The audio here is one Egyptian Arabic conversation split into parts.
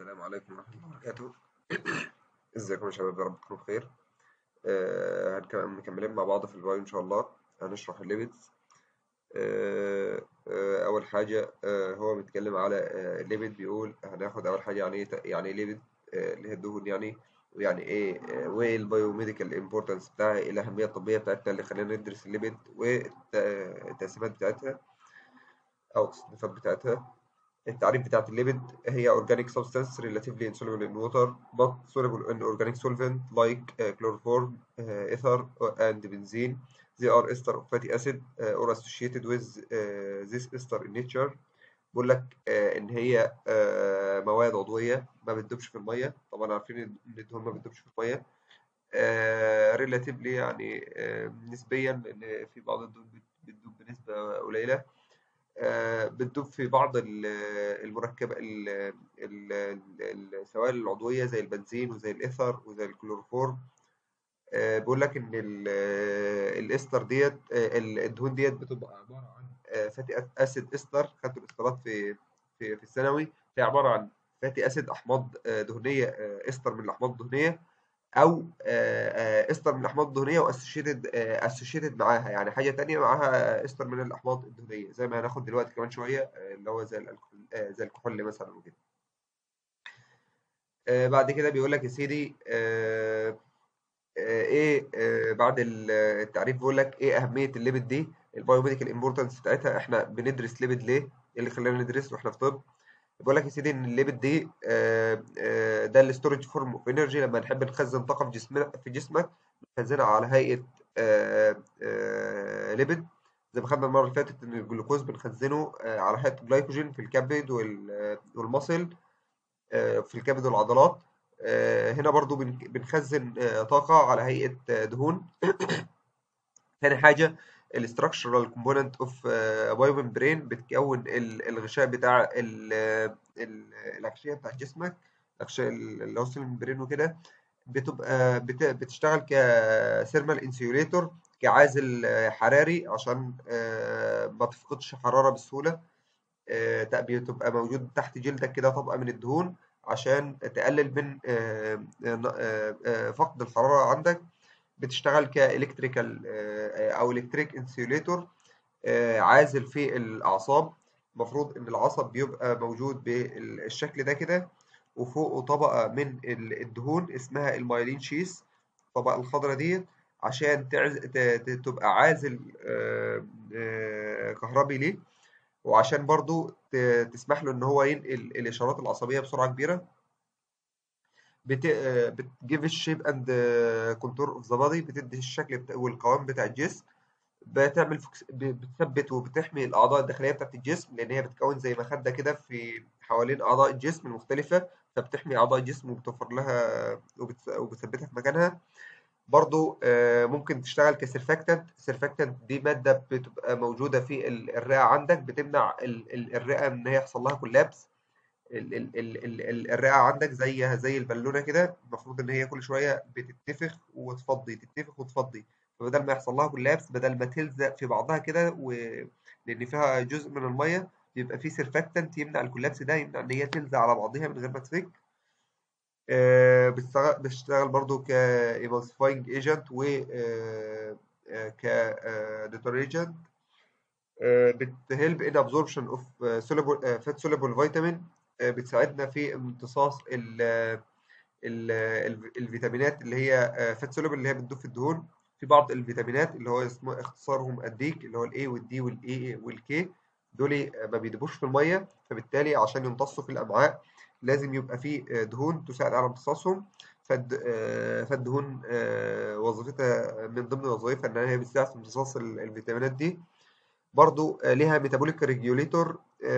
السلام عليكم ورحمة الله وبركاته ازيكم يا شباب يا رب تكونوا بخير آه هنكمل مكملين مع بعض في البايو ان شاء الله هنشرح الليبيدز آه آه اول حاجة آه هو بيتكلم على آه الليبيد بيقول هناخد اول حاجة يعني ايه يعني ايه ليبيد آه اللي هي الدهون يعني ويعني ايه آه وايه البايوميديكال امبورتنس بتاعها ايه الاهمية الطبية بتاعتها اللي خلينا ندرس الليبيد والتقسيمات بتاعتها او التصنيفات بتاعتها التعريف بتاعت الليبيد هي organic substance relatively insoluble in water but soluble in organic solvent like uh, chloroform, uh, ether and benzene. They are ester of fatty acid uh, or associated with uh, this ester in nature. بقول لك uh, إن هي uh, مواد عضوية ما بتدوبش في المية طبعا عارفين إن الدهون ما بتدوبش في المية uh, relatively يعني uh, نسبيا لأن في بعض الدهون بتدوب بنسبة قليلة بتدوب في بعض المركبات السوائل العضوية زي البنزين وزي الإثر وزي الكلوروفورم بيقول لك إن الإستر ديت الدهون ديت بتبقى عبارة عن فاتي أسيد إستر خدتوا الإسترات في في في الثانوي هي عبارة عن فاتي أسيد أحماض دهنية إستر من الأحماض الدهنية او استر من الاحماض الدهنيه واسوشيتد اسوشيتد معاها يعني حاجه تانية معاها استر من الاحماض الدهنيه زي ما هناخد دلوقتي كمان شويه اللي هو زي الكحول زي الكحول مثلا وكده بعد كده بيقول لك يا سيدي ايه بعد التعريف بيقول لك ايه اهميه الليبيد دي البايوميديكال امبورتنس بتاعتها احنا بندرس ليبيد ليه ايه اللي خلانا ندرس واحنا في طب بقول لك يا سيدي ان الليبيد دي ده الستورج فورم اوف انرجي لما نحب نخزن طاقه في جسمنا في جسمك بنخزنها على هيئه ليبيد زي ما خدنا المره اللي فاتت ان الجلوكوز بنخزنه على هيئه جلايكوجين في الكبد والمصل في الكبد والعضلات هنا برضو بنخزن طاقه على هيئه دهون تاني حاجه الاستراكشرال كومبوننت اوف بايوممبرين بتكون الغشاء بتاع الاغشيه بتاع جسمك الاغشاء اللي هو الممبرين وكده بتبقى بتشتغل كثيرمال انسيوليتور كعازل حراري عشان ما تفقدش حراره بسهوله بتبقى موجود تحت جلدك كده طبقه من الدهون عشان تقلل من فقد الحراره عندك بتشتغل كالكتريكال او الكتريك انسيوليتور عازل في الاعصاب المفروض ان العصب بيبقى موجود بالشكل ده كده وفوقه طبقه من الدهون اسمها المايلين شيس الطبقه الخضراء ديت عشان تعز... تبقى عازل كهربي ليه وعشان برضو تسمح له ان هو ينقل الاشارات العصبيه بسرعه كبيره بت بتجيب الشيب اند كونتور اوف ذا بادي بتدي الشكل والقوام بتاع الجسم بتعمل فكس... بتثبت وبتحمي الاعضاء الداخليه بتاعت الجسم لان هي بتكون زي مخده كده في حوالين اعضاء الجسم المختلفه فبتحمي اعضاء الجسم وبتوفر لها وبت... وبتثبتها في مكانها برضو ممكن تشتغل كسيرفاكتنت السيرفاكتنت دي ماده بتبقى موجوده في الرئه عندك بتمنع الرئه ان هي يحصل لها كولابس الرئه عندك زيها زي البالونه كده المفروض ان هي كل شويه بتتنفخ وتفضي تتنفخ وتفضي فبدل ما يحصل لها كولابس بدل ما تلزق في بعضها كده و... لان فيها جزء من الميه بيبقى في سيرفاكتنت يمنع الكولابس ده يمنع ان هي تلزق على بعضها من غير ما تفك آه بتشتغل بتشتغل برضو كايمالسيفاينج ايجنت و آه ك ديتوريجنت بتهلب ان ابزوربشن اوف سوليبل فات سوليبل فيتامين بتساعدنا في امتصاص ال ال الفيتامينات اللي هي فات سوليبل اللي هي بتدوب في الدهون في بعض الفيتامينات اللي هو اسمه اختصارهم الديك اللي هو الاي والدي والاي والكي دول ما بيدوبوش في الميه فبالتالي عشان يمتصوا في الامعاء لازم يبقى في دهون تساعد على امتصاصهم فالدهون وظيفتها من ضمن وظائفها ان هي بتساعد في امتصاص الفيتامينات دي برضو ليها ميتابوليك ريجوليتور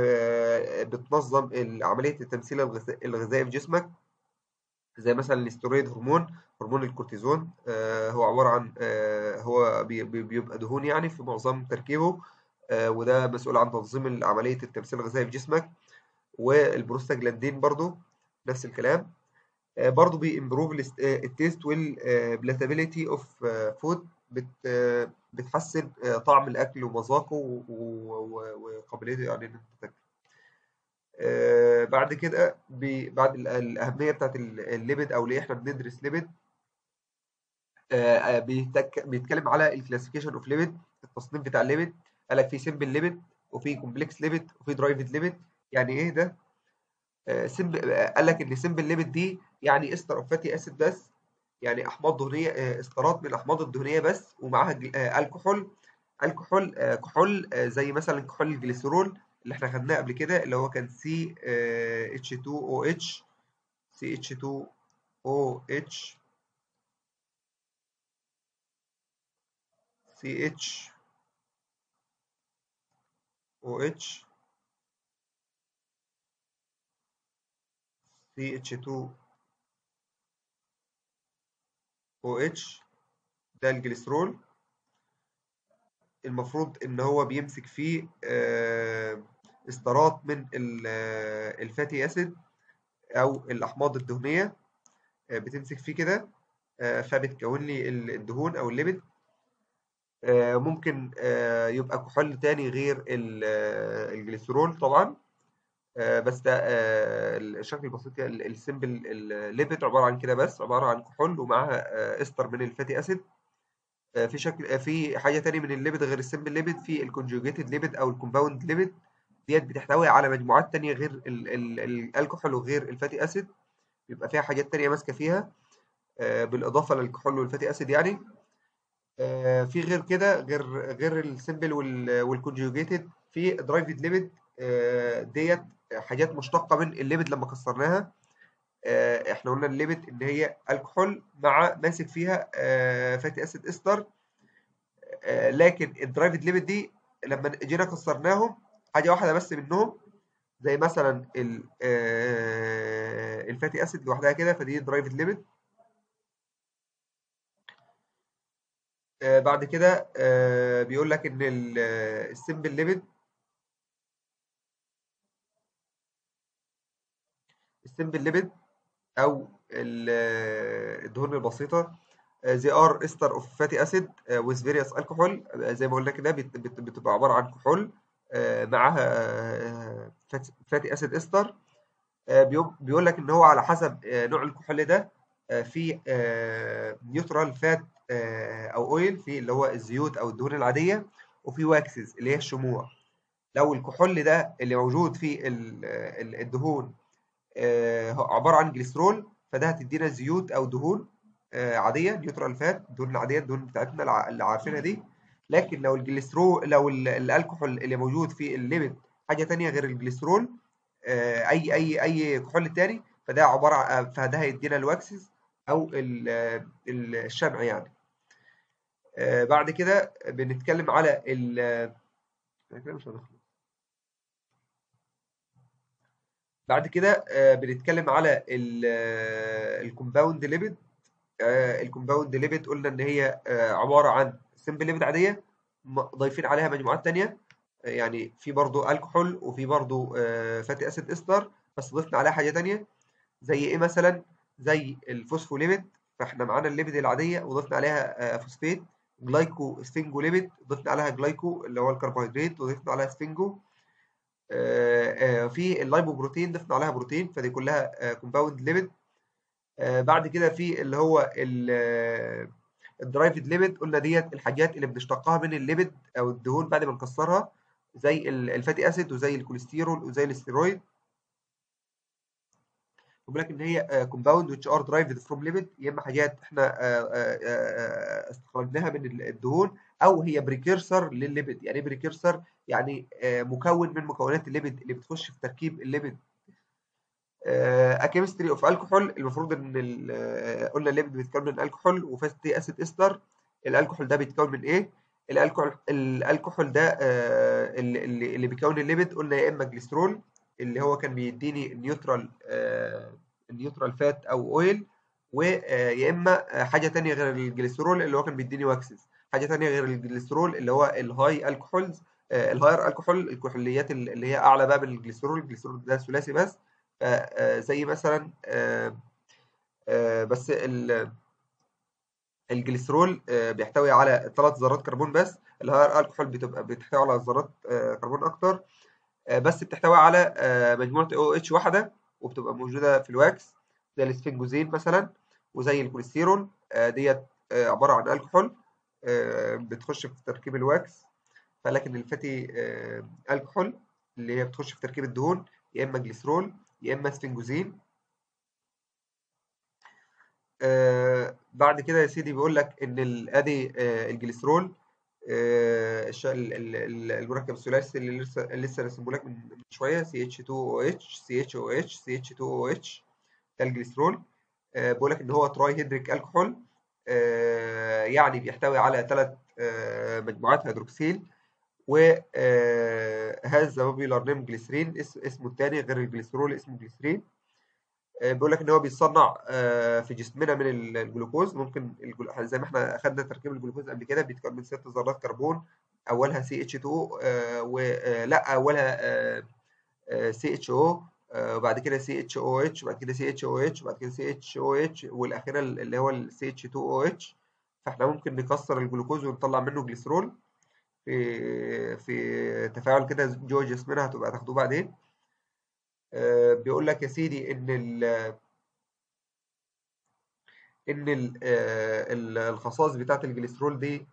بتنظم عملية التمثيل الغذائي في جسمك زي مثلا الاسترويد هرمون هرمون الكورتيزون هو عبارة عن هو بيبقى دهون يعني في معظم تركيبه وده مسؤول عن تنظيم عملية التمثيل الغذائي في جسمك والبروستاجلاندين برضو نفس الكلام برضو بيمبروف التيست والبلاتابيليتي اوف فود بت بتحسن طعم الاكل ومذاقه وقابليته يعني ان انت تاكله آه، بعد كده بي- بعد ال- الأهمية بتاعت ال- الليبيد أو ليه إحنا بندرس ليبيد آه، آه، بيتك- بيتكلم على الكلاسيفيكيشن اوف ليبيد التصنيف بتاع الليبيد قال لك في سمبل ليبيد وفي كومبلكس ليبيد وفي درايفد ليبيد يعني ايه ده؟ آه، سمبل قال لك ان سمبل ليبيد دي يعني استر اوف فاتي اسيد بس يعني احماض دهنيه آه، استرات من الاحماض الدهنيه بس ومعاها جل- آه، الكحول الكحول آه، كحول آه، زي مثلا كحول الجليسرول اللي احنا خدناه قبل كده اللي هو كان سي اتش 2 او اتش سي اتش 2 او اتش سي اتش او اتش سي اتش 2 او اتش ده الجليسرول المفروض ان هو بيمسك فيه آه، استرات من ال- آه، الفاتي اسيد او الاحماض الدهنيه آه، بتمسك فيه كده آه، فبتكون لي ال- الدهون او الليبيد آه، ممكن آه، يبقى كحول تاني غير ال- آه، الجليسرول طبعا آه، بس ده آه، الشكل البسيط ال- السيمبل الليبيد عباره عن كده بس عباره عن كحول ومعاها آه، استر من الفاتي اسيد آه، في شكل آه، في حاجه تاني من الليبيد غير السيمبل ليبيد في الكونجوجيتد ليبيد او الكومباوند ليبيد ديت بتحتوي على مجموعات تانية غير ال ال ال الكحول وغير الفاتي اسيد بيبقى فيها حاجات تانية ماسكه فيها آه، بالاضافه للكحول والفاتي اسيد يعني آه، في غير كده غير غير السيمبل والكونجوجيتد في درايفد ليبيد ديت حاجات مشتقه من الليبيد لما كسرناها آه، احنا قلنا الليبيد ان هي الكحول مع ماسك فيها فاتي اسيد استر آه، لكن الدرايفد ليبيد دي لما جينا كسرناهم حاجه واحده بس منهم زي مثلا ال- آه، الفاتي اسيد لوحدها كده فدي درايفد ليبيد بعد كده آه، بيقول لك ان ال- آه، السمبل ليبيد السمبل ليبيد او ال- آه، الدهون البسيطه آه، they are ester of fatty acid آه، with various alcohol آه، زي ما قلنا كده بت- بت- بتبقى عباره عن كحول آه، معاها فاتي اسيد استر بيقول لك ان هو على حسب آه، نوع الكحول ده آه، في نيوترال فات او اويل في اللي هو الزيوت او الدهون العاديه وفي واكسز اللي هي الشموع لو الكحول ده اللي موجود في ال- ال- الدهون آه، عباره عن جليسرول فده هتدينا زيوت او دهون آه، عاديه نيوترال فات الدهون العاديه الدهون بتاعتنا الع- اللي عارفينها دي لكن لو الجليسرول لو ال- الكحول اللي موجود في الليبيد حاجه تانية غير الجليسرول آه، اي اي اي كحول تاني فده عباره عن فده هيدينا الواكسز او ال- ال- الشمع يعني آه، بعد كده بنتكلم على ال أنا كده مش هنخلص بعد كده آه، بنتكلم على الكومباوند ليبيد الكومباوند ليبيد قلنا ان هي آه، عباره عن سمبل ليبيد عاديه م- ضايفين عليها مجموعات تانية آه، يعني في برضو الكحول وفي برضو فاتي اسيد استر بس ضفنا عليها حاجه تانية زي ايه مثلا زي الفوسفوليبيد فاحنا معانا الليبيد العاديه وضفنا عليها آه، فوسفيت جلايكو سفنجوليبيد ضفنا عليها جلايكو اللي هو الكربوهيدرات وضفنا عليها سفنجو آه، آه، في اللايبوبروتين ضفنا عليها بروتين فدي كلها كومباوند ليبيد بعد كده في اللي هو الدرايفد ليبيد قلنا ديت الحاجات اللي بنشتقها من الليبيد او الدهون بعد ما نكسرها زي ال- الفاتي اسيد وزي الكوليسترول وزي الستيرويد بيقول لك ان هي كومباوند which are derived from lipid يا اما حاجات احنا آه، آه، آه، استخرجناها من ال- الدهون او هي بريكيرسر للليبيد يعني ايه بريكيرسر يعني آه، مكون من مكونات الليبيد اللي بتخش في تركيب الليبيد اكيمستري اوف الكحول المفروض ان ال- آه، قلنا الليبيد بيتكون من الكحول وفاتي اسيد استر الالكحول ده بيتكون من ايه الالكحول الالكحول ده آه، اللي اللي اللي بيكون الليبيد قلنا يا اما جليسرول اللي هو كان بيديني النيوترال آه، النيوترال فات او اويل ويا اما آه، حاجه تانية غير الجليسرول اللي هو كان بيديني واكسز حاجه تانية غير الجليسرول اللي هو الهاي الكحولز الهاير الكحول الكحوليات اللي هي اعلى بقى من الجليسرول الجليسرول ده ثلاثي بس آه، آه، زي مثلا آه، آه، بس ال- الجليسرول آه، بيحتوي على ثلاث ذرات كربون بس الهاير الكحول بتبقى بتحتوي على ذرات آه، كربون اكتر بس بتحتوي على مجموعة OH واحدة وبتبقى موجودة في الواكس زي الاسفنجوزين مثلا وزي الكوليسترول ديت عبارة عن الكحول بتخش في تركيب الواكس فلكن الفاتي الكحول اللي هي بتخش في تركيب الدهون يا اما جليسرول يا اما اسفنجوزين آه بعد كده يا سيدي بيقول لك ان ادي آه الجليسرول آه المركب الثلاثي اللي لسه لسه رسمه لك من شويه CH2OH CHOH CH2OH ده الجليسرول آه بيقول لك ان هو تراي هيدريك الكحول آه يعني بيحتوي على ثلاث آه مجموعات هيدروكسيل وهذا بوبيلار نيم جليسرين اسمه الثاني غير الجليسرول اسمه جليسرين بيقول لك ان هو بيتصنع في جسمنا من الجلوكوز ممكن زي ما احنا اخذنا تركيب الجلوكوز قبل كده بيتكون من ست ذرات كربون اولها سي اتش 2 ولا اولها سي اتش او وبعد كده سي اتش او اتش وبعد كده سي اتش او اتش وبعد كده سي اتش او اتش والاخيره اللي هو السي اتش 2 او اتش فاحنا ممكن نكسر الجلوكوز ونطلع منه جليسرول في في تفاعل كده جوه جسمنا هتبقى تاخدوه بعدين بيقول لك يا سيدي ان ال ان ال الخصائص بتاعه الجليسرول دي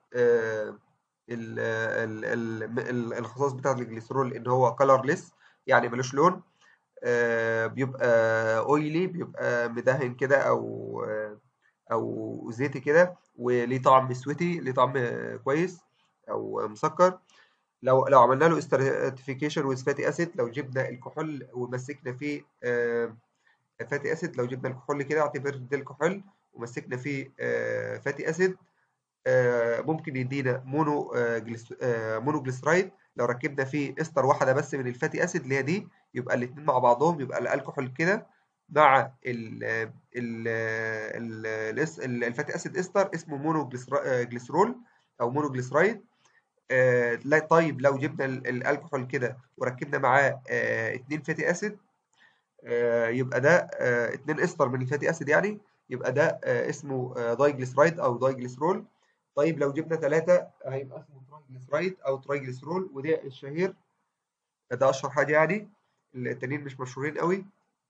الخصائص بتاعه الجليسرول ان هو كلرليس يعني ملوش لون بيبقى اويلي بيبقى مدهن كده او او زيتي كده وليه طعم مسوتي ليه طعم كويس او مسكر لو لو عملنا له استراتيفيكيشن ويز فاتي اسيد لو جبنا الكحول ومسكنا فيه فاتي اسيد لو جبنا الكحول كده اعتبر ده الكحول ومسكنا فيه فاتي اسيد ممكن يدينا مونو جليس مونو جليسرايد لو ركبنا فيه استر واحده بس من الفاتي اسيد اللي هي دي يبقى الاثنين مع بعضهم يبقى الكحول كده مع ال ال ال الفاتي اسيد استر اسمه مونو جليسرول او مونو جليسرايد آه لا طيب لو جبنا الكحول كده وركبنا معاه آه اتنين فاتي اسيد آه يبقى ده آه اتنين استر من الفاتي اسيد يعني يبقى ده آه اسمه آه دايجليسرايد او دايجليسرول طيب لو جبنا ثلاثة هيبقى اسمه ترايجليسرايد او ترايجليسرول وده الشهير ده اشهر حاجة يعني التانيين مش مشهورين قوي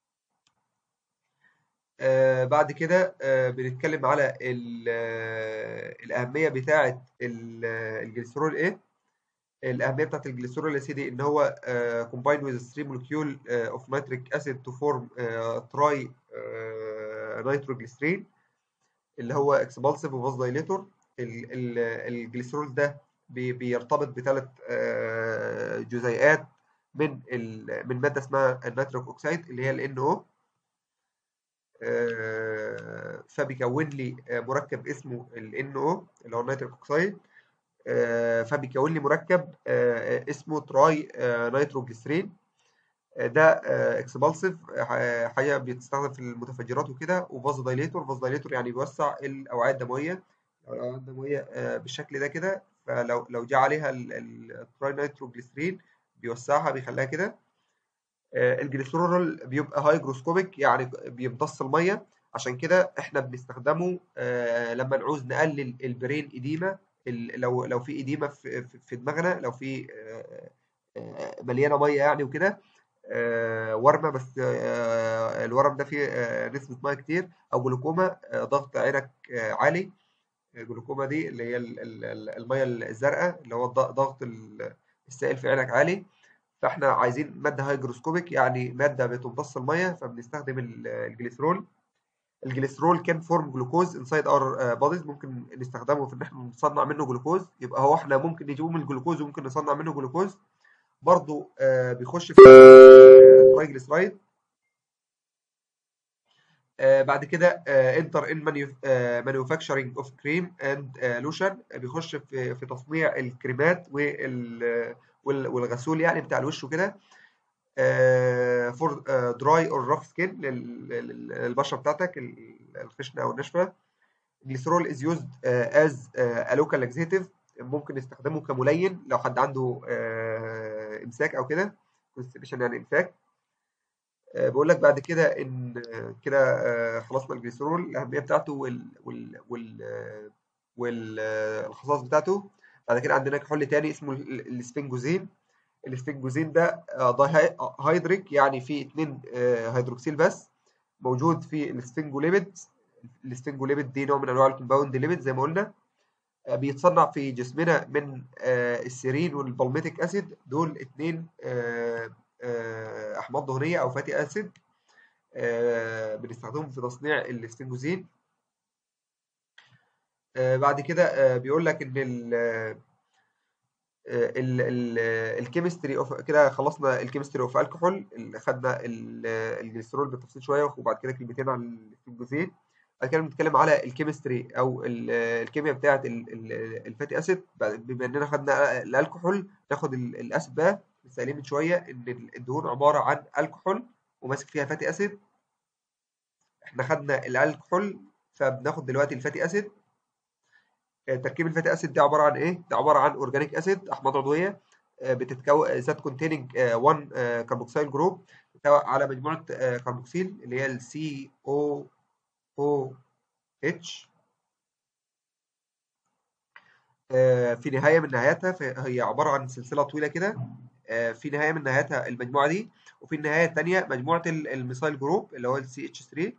آه بعد كده آه بنتكلم على الأهمية بتاعة الجليسرول إيه؟ الأهمية بتاعة الجليسرول يا سيدي إن هو آه combined with 3 molecule of nitric acid to form tri nitroglycerin اللي هو expulsive وفاز دايليتور الجليسرول ده بيرتبط بثلاث جزيئات من من مادة اسمها النيتريك أوكسيد اللي هي ال NO فبيكون لي مركب اسمه ال NO اللي هو النيتريك اوكسيد فبيكون لي مركب اسمه تراي نيتروجليسرين ده اكسبالسيف حاجه بتستخدم في المتفجرات وكده وفاز دايليتور فاز دايليتور يعني بيوسع الاوعيه الدمويه الاوعيه الدمويه بالشكل ده كده فلو لو جه عليها التراي نيتروجليسرين بيوسعها بيخليها كده الجليسرول بيبقى هايجروسكوبيك يعني بيمتص الميه عشان كده احنا بنستخدمه لما نعوز نقلل البرين اديمه لو لو في اديمه في, في دماغنا لو في مليانه ميه يعني وكده ورمه بس الورم ده فيه نسبه ميه كتير او جلوكوما ضغط عينك عالي الجلوكوما دي اللي هي الميه الزرقاء اللي هو ضغط السائل في عينك عالي فاحنا عايزين ماده هيجروسكوبيك يعني ماده بتمتص الميه فبنستخدم الجليسرول الجليسرول كان فورم جلوكوز انسايد اور بوديز ممكن نستخدمه في ان احنا نصنع منه جلوكوز يبقى هو احنا ممكن نجيبه من الجلوكوز وممكن نصنع منه جلوكوز برضه آه بيخش في الترايجليسرايد آه بعد كده انتر ان مانيفاكتشرنج اوف كريم اند لوشن بيخش في في تصنيع الكريمات وال والغسول يعني بتاع الوش وكده فور دراي اور رف سكين للبشره بتاعتك الخشنه او الناشفه الجليسرول از يوزد از ا لوكال لاكزيتيف ممكن نستخدمه كملين لو حد عنده uh, امساك او كده كونستيبيشن يعني امساك uh, بقول لك بعد كده ان كده uh, خلصنا الجليسرول الاهميه بتاعته وال وال وال والخصائص بتاعته بعد كده عندنا كحول تاني اسمه السفنجوزين الاستنجوزين ده داي هيدريك يعني فيه اتنين هيدروكسيل بس موجود في الستنجوليبيد الستنجوليبيد دي نوع من انواع الكومباوند ليبيد زي ما قلنا بيتصنع في جسمنا من السيرين والبالميتيك اسيد دول اتنين احماض دهنيه او فاتي اسيد بنستخدمهم في تصنيع الاستنجوزين بعد كده بيقول لك ان الكيمستري اوف كده خلصنا الكيمستري اوف الكحول خدنا الجليسرول بالتفصيل شويه وبعد كده كلمتين عن الاستنجوزين بعد كده بنتكلم على الكيمستري او الكيمياء بتاعه الفاتي اسيد بما اننا خدنا الكحول ناخد الاسيد بقى لسه قايلين من شويه ان الدهون عباره عن الكحول وماسك فيها فاتي اسيد احنا خدنا الكحول فبناخد دلوقتي الفاتي اسيد تركيب الفاتي اسيد ده عباره عن ايه؟ ده عباره عن اورجانيك اسيد احماض عضويه بتتكون ذات كونتيننج 1 كربوكسيل جروب على مجموعه كربوكسيل اللي هي السي او او اتش في نهايه من نهاياتها هي عباره عن سلسله طويله كده في نهايه من نهاياتها المجموعه دي وفي النهايه الثانيه مجموعه الميثايل جروب اللي هو السي اتش 3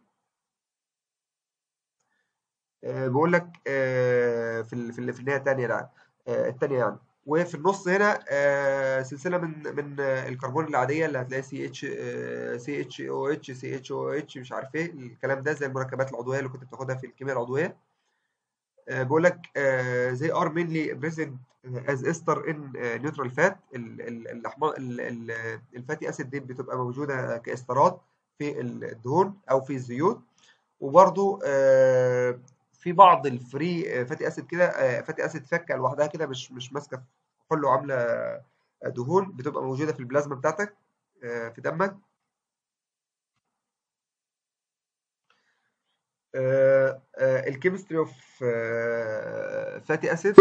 بيقول لك في في النهايه الثانيه ده الثانيه يعني وفي النص هنا سلسله من من الكربون العاديه اللي هتلاقي سي اتش سي اتش او اتش سي اتش او اتش مش عارف ايه الكلام ده زي المركبات العضويه اللي كنت بتاخدها في الكيمياء العضويه بيقول لك they are mainly present as ester in neutral fat الاحماض الفاتي اسيد دي بتبقى موجوده كاسترات في الدهون او في الزيوت وبرده في بعض الفري فاتي اسيد كده فاتي اسيد فكه لوحدها كده مش مش ماسكه كله عامله دهون بتبقى موجوده في البلازما بتاعتك في دمك الكيمستري اوف فاتي اسيد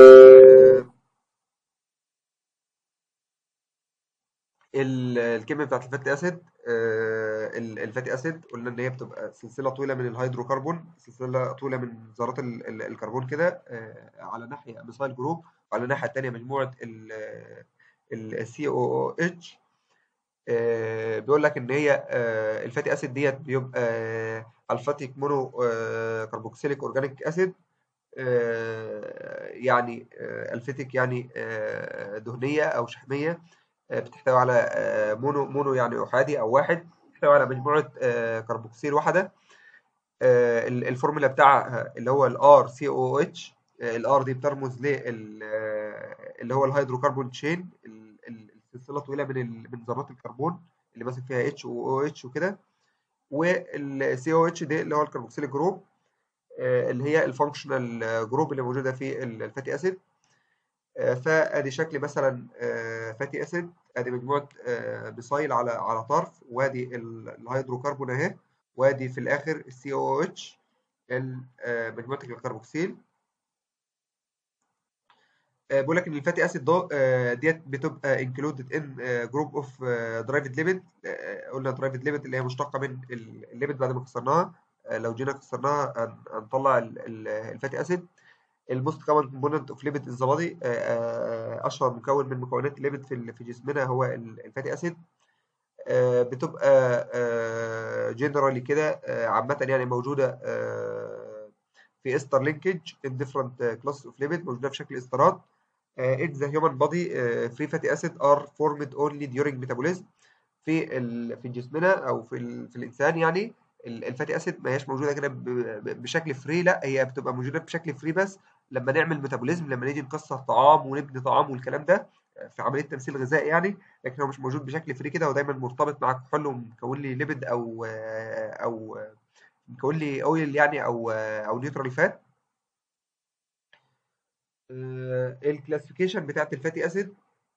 الكيمياء بتاعت الفاتي اسيد الفاتي اسيد قلنا ان هي بتبقى سلسله طويله من الهيدروكربون سلسله طويله من ذرات الكربون كده على ناحيه ميثايل جروب وعلى الناحيه الثانيه مجموعه السي او اتش بيقول لك ان هي الفاتي اسيد ديت بيبقى الفاتيك مونو كربوكسيليك اورجانيك اسيد يعني الفاتيك يعني دهنيه او شحميه بتحتوي على مونو مونو يعني احادي او واحد بتحتوي على مجموعه كربوكسيل واحده الفورمولا بتاعها اللي هو الار سي او اتش الار دي بترمز ل اللي هو الهيدروكربون تشين السلسله طويله من من ذرات الكربون اللي ماسك فيها اتش و او اتش وكده والسي او اتش دي اللي هو الكربوكسيل جروب اللي هي الفانكشنال جروب اللي موجوده في الفاتي اسيد فادي شكل مثلا فاتي اسيد ادي مجموعه ميثايل على على طرف وادي الهيدروكربون اهي وادي في الاخر السي او اتش مجموعه الكربوكسيل بيقول لك ان الفاتي اسيد ديت بتبقى انكلودد ان جروب اوف درايفد ليبيد قلنا درايفد ليبيد اللي هي مشتقه من الليبيد بعد ما كسرناها لو جينا كسرناها هنطلع الفاتي اسيد الموست كومن كومبوننت اوف ليبيد ان ذا بادي اشهر مكون من مكونات الليبيد في في جسمنا هو الفاتي اسيد بتبقى جنرالي كده عامه يعني موجوده في استر لينكج ان ديفرنت كلاس اوف ليبيد موجوده في شكل استرات in the human body free fatty acid are formed only during metabolism في في جسمنا او في في الانسان يعني الفاتي اسيد ما هياش موجوده كده بشكل فري لا هي بتبقى موجوده بشكل فري بس لما نعمل ميتابوليزم لما نيجي نكسر طعام ونبني طعام والكلام ده في عمليه تمثيل غذائي يعني لكن هو مش موجود بشكل فري كده ودايما مرتبط مع كحول ومكون لي ليبيد او او مكون لي اويل يعني او او نيوترال فات الكلاسيفيكيشن بتاعت الفاتي اسيد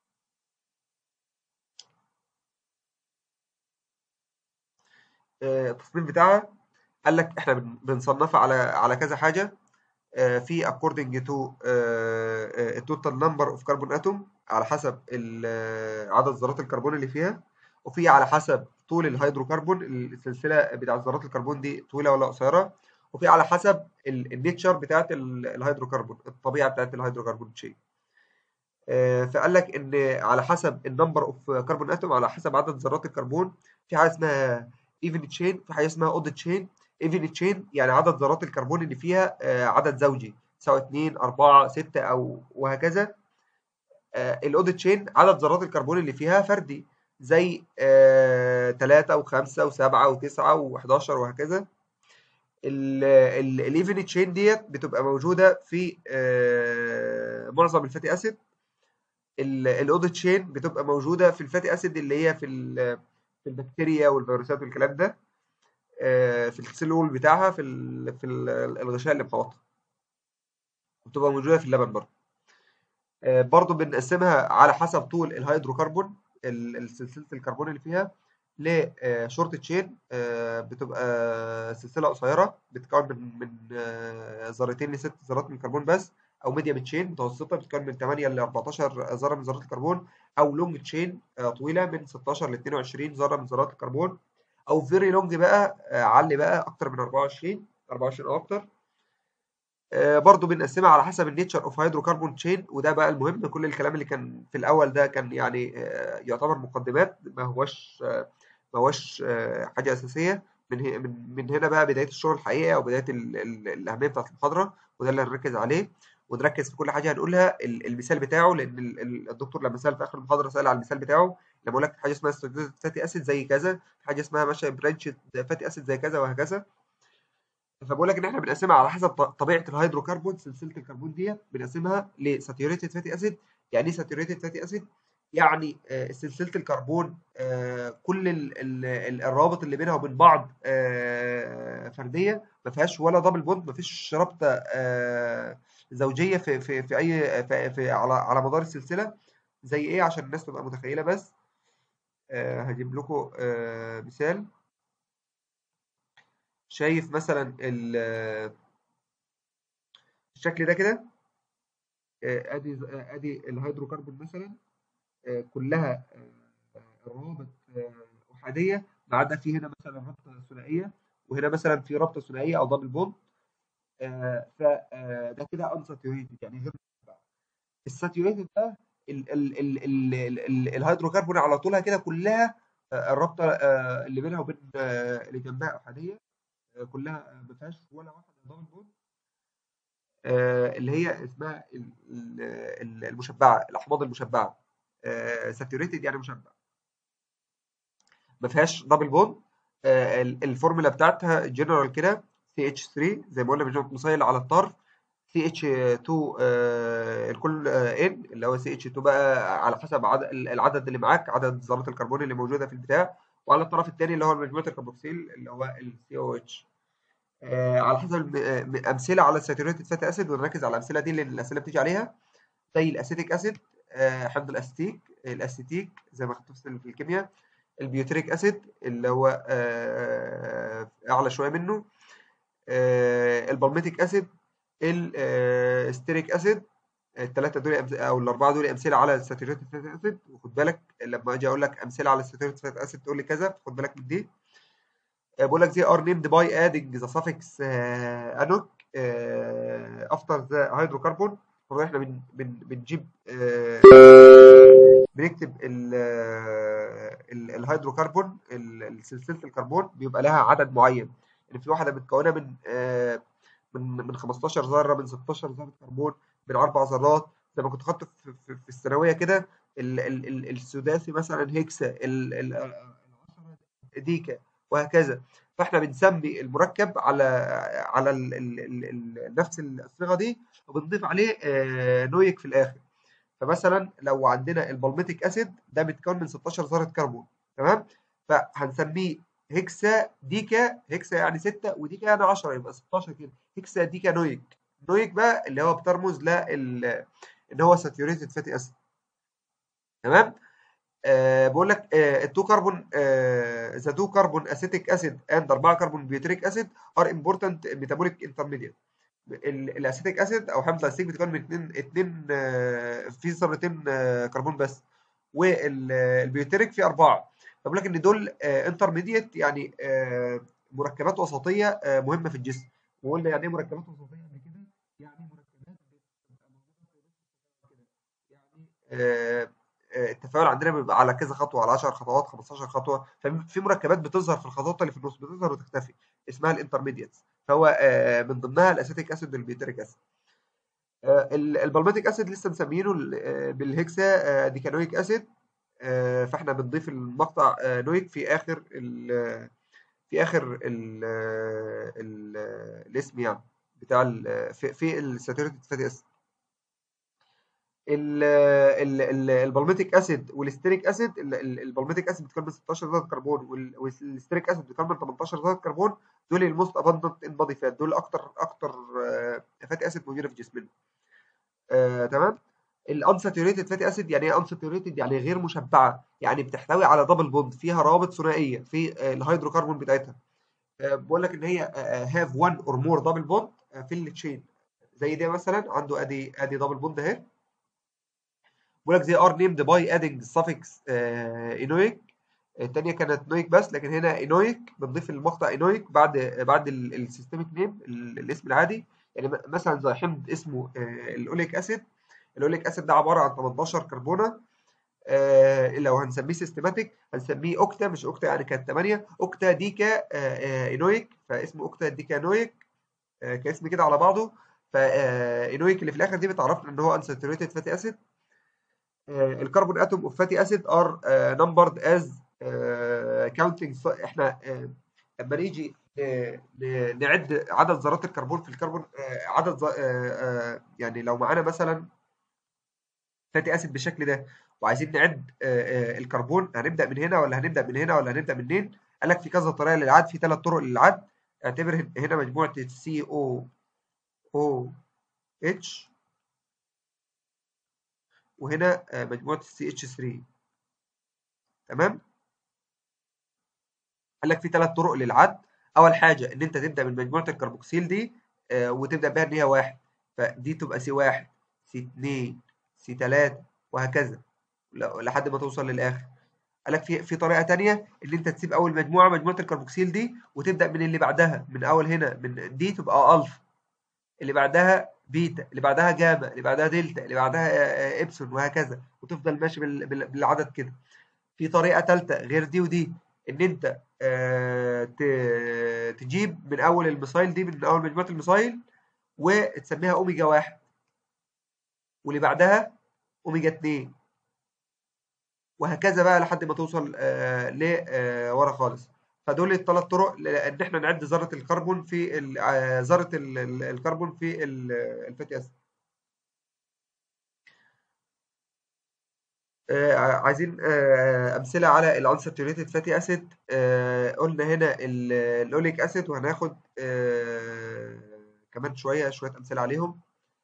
التصنيف بتاعها قال لك احنا بنصنفها على على كذا حاجه في according to total number of carbon atom على حسب عدد ذرات الكربون اللي فيها وفي على حسب طول الهيدروكربون السلسله بتاعت ذرات الكربون دي طويله ولا قصيره وفي على حسب النيتشر بتاعت الهيدروكربون الطبيعه بتاعت الهيدروكربون تشين آه، فقال لك ان على حسب النمبر اوف كربون اتوم على حسب عدد ذرات الكربون في حاجه اسمها ايفن تشين في حاجه اسمها اود تشين ايفن تشين يعني عدد ذرات الكربون اللي فيها آه، عدد زوجي سواء 2 4 6 او وهكذا الاود تشين عدد ذرات الكربون اللي فيها فردي زي 3 و5 و7 و9 و11 وهكذا الايفن تشين ديت بتبقى موجوده في آه، معظم الفاتي اسيد الاود تشين بتبقى موجوده في الفاتي اسيد اللي هي في في البكتيريا والفيروسات والكلام ده آه، في السيلول بتاعها في في الغشاء اللي محوطها بتبقى موجوده في اللبن برضه آه، برضه بنقسمها على حسب طول الهيدروكربون سلسله الكربون اللي فيها لشورت تشين بتبقى سلسله قصيره بتتكون من من آه، ذرتين لست ذرات من الكربون بس او ميديم تشين متوسطه بتتكون من 8 ل 14 ذره من ذرات الكربون او لونج تشين آه، طويله من 16 ل 22 ذره من ذرات الكربون او فيري لونج بقى آه، علي بقى اكتر من 24 24 او اكتر برضو بنقسمها على حسب النيتشر اوف هيدروكربون تشين وده بقى المهم كل الكلام اللي كان في الاول ده كان يعني يعتبر مقدمات ما هوش ما هوش حاجه اساسيه من من من هنا بقى بدايه الشغل الحقيقي او بدايه ال ال الاهميه بتاعت المحاضره وده اللي هنركز عليه ونركز في كل حاجه هنقولها المثال بتاعه لان الدكتور لما سال في اخر المحاضره سال على المثال بتاعه لما اقول لك حاجه اسمها فاتي اسيد زي كذا حاجه اسمها مثلا برانش فاتي اسيد زي كذا وهكذا فبقول لك ان احنا بنقسمها على حسب طبيعه الهيدروكربون سلسله الكربون ديت بنقسمها لساتيوريتد فاتي اسيد يعني ايه ساتيوريتد فاتي اسيد يعني آه، سلسله الكربون آه، كل الروابط اللي بينها وبين بعض آه، فرديه ما فيهاش ولا دبل بوند ما فيش رابطه زوجيه في في في اي في, في على على مدار السلسله زي ايه عشان الناس تبقى متخيله بس هجيب لكم مثال شايف مثلا الشكل ده كده ادي ادي الهيدروكربون مثلا كلها روابط احاديه ما عدا في هنا مثلا رابطه ثنائيه وهنا مثلا في رابطه ثنائيه او دبل بوند فده كده انساتيوريتد يعني غير الساتيوريتد ده الهيدروكربون على طولها كده كلها الرابطه اللي بينها وبين اللي جنبها احاديه كلها ما فيهاش ولا واحده دبل بوند اللي هي اسمها المشبعه الاحماض المشبعه ساتوريتد يعني مشبع ما فيهاش دبل بوند الفورمولا بتاعتها جنرال كده سي اتش 3 زي ما قلنا بنجمع مسيل على الطرف سي اتش 2 الكل ان اللي هو سي اتش 2 بقى على حسب عدد العدد اللي معاك عدد ذرات الكربون اللي موجوده في البتاع وعلى الطرف الثاني اللي هو مجموعه الكربوكسيل اللي هو السي او اتش على حسب امثله على الساتوريتد فاتي اسيد ونركز على الامثله دي لان الاسئله بتيجي عليها زي الاسيتيك اسيد آه، حمض الاستيك الاسيتيك زي ما خدته في الكيمياء البيوتريك اسيد اللي هو آه، اعلى شويه منه آه، البالميتيك اسيد الستيريك اسيد الثلاثه دول او الاربعه دول امثله على الساتوريتد فاتي اسيد وخد بالك لما اجي اقول لك امثله على الساتوريتد فاتي اسيد تقول لي كذا خد بالك من دي بقول لك they are named by adding the suffix انوك after the hydrocarbon طبعا احنا بن بن بنجيب آه، بنكتب الهيدروكربون سلسله الكربون بيبقى لها عدد معين يعني في واحده متكونه من آه، من من 15 ذره من 16 ذره كربون من اربع ذرات زي ما كنت خدت في, في, في الثانويه كده السداسي مثلا هيكسا ديكا وهكذا فاحنا بنسمي المركب على على ال ال ال نفس الصيغه دي وبنضيف عليه آه، نويك في الاخر فمثلا لو عندنا البالميتيك اسيد ده بيتكون من 16 ذره كربون تمام فهنسميه هيكسا ديكا هيكسا يعني 6 وديكا يعني 10 يبقى 16 كده هيكسا ديكا نويك نويك بقى اللي هو بترمز لل ان هو ساتيوريتد فاتي اسيد تمام آه بقول لك التو كربون ذا تو كربون اسيتيك اسيد اند 4 كربون بيوتريك اسيد ار امبورتنت ميتابوليك انترميديت الاسيتيك اسيد او حمض الاسيتيك بتكون من اثنين اثنين آه في ذرتين آه كربون بس والبيوتريك في اربعه فبقول لك ان دول انترميديت يعني آه، مركبات وسطيه آه، مهمه في الجسم وقلنا يعني ايه مركبات وسطيه قبل كده يعني مركبات بتبقى موجوده في يعني آه، آه، التفاعل عندنا بيبقى على كذا خطوه على 10 خطوات 15 خطوه ففي مركبات بتظهر في الخطوات اللي في النص بتظهر وتختفي اسمها الانترميديتس فهو آه، من ضمنها الاسيتيك اسيد والبيوتريك اسيد البالماتيك اسيد لسه مسمينه بالهكسا ديكانويك اسيد فاحنا بنضيف المقطع نويك في اخر ال في اخر ال ال الاسم يعني بتاع ال في, في الساتوريتد فاتي اسيد البالميتيك اسيد والستريك اسيد البالميتيك اسيد بتكون من 16 ذره كربون والستريك اسيد بتكون من 18 ذره كربون دول الموست اباندنت ان بادي فات دول اكتر اكتر فاتي اسيد موجوده في جسمنا آه، تمام الانساتوريتد فاتي اسيد يعني ايه انساتوريتد يعني غير مشبعه يعني بتحتوي على دبل بوند فيها روابط ثنائيه في الهيدروكربون بتاعتها آه، بقول لك ان هي هاف 1 اور مور دبل بوند في التشين زي ده مثلا عنده ادي ادي دبل بوند اهي بيقول لك they are named by adding suffix enoic الثانيه كانت نويك بس لكن هنا انويك بنضيف المقطع انويك بعد بعد السيستميك نيم الاسم العادي يعني مثلا زي حمض اسمه الاوليك اسيد الاوليك اسيد ده عباره عن 18 كربونه آه لو هنسميه سيستماتيك هنسميه اوكتا مش اوكتا يعني كانت 8 اوكتا ديكا آه انويك فاسمه اوكتا ديكا انويك آه كاسم كده على بعضه فانويك اللي في الاخر دي بتعرفنا ان هو انساتوريتد فاتي اسيد الكربون اتوم اوف فاتي اسيد ار نمبرد از كاونتنج احنا لما نيجي نعد عدد ذرات الكربون في الكربون عدد يعني لو معانا مثلا فاتي اسيد بالشكل ده وعايزين نعد الكربون هنبدا من هنا ولا هنبدا من هنا ولا هنبدا منين قال لك في كذا طريقه للعد في ثلاث طرق للعد اعتبر هنا مجموعه سي او او اتش وهنا مجموعه السي اتش 3 تمام قال لك في ثلاث طرق للعد اول حاجه ان انت تبدا من مجموعه الكربوكسيل دي وتبدا بها ان هي واحد فدي تبقى سي واحد سي 2 سي 3 وهكذا لحد ما توصل للاخر قال لك في في طريقه ثانيه ان انت تسيب اول مجموعه مجموعه الكربوكسيل دي وتبدا من اللي بعدها من اول هنا من دي تبقى الفا اللي بعدها بيتا اللي بعدها جاما اللي بعدها دلتا اللي بعدها ابسون وهكذا وتفضل ماشي بالعدد كده في طريقه ثالثه غير دي ودي ان انت تجيب من اول الميثايل دي من اول مجموعه الميثايل وتسميها اوميجا واحد واللي بعدها اوميجا 2 وهكذا بقى لحد ما توصل لورا خالص فدول الثلاث طرق ان احنا نعد ذره الكربون في ذره الكربون في الفاتي اسيد عايزين امثله على الانساتوريتد فاتي اسيد قلنا هنا الاوليك اسيد وهناخد كمان شويه شويه امثله عليهم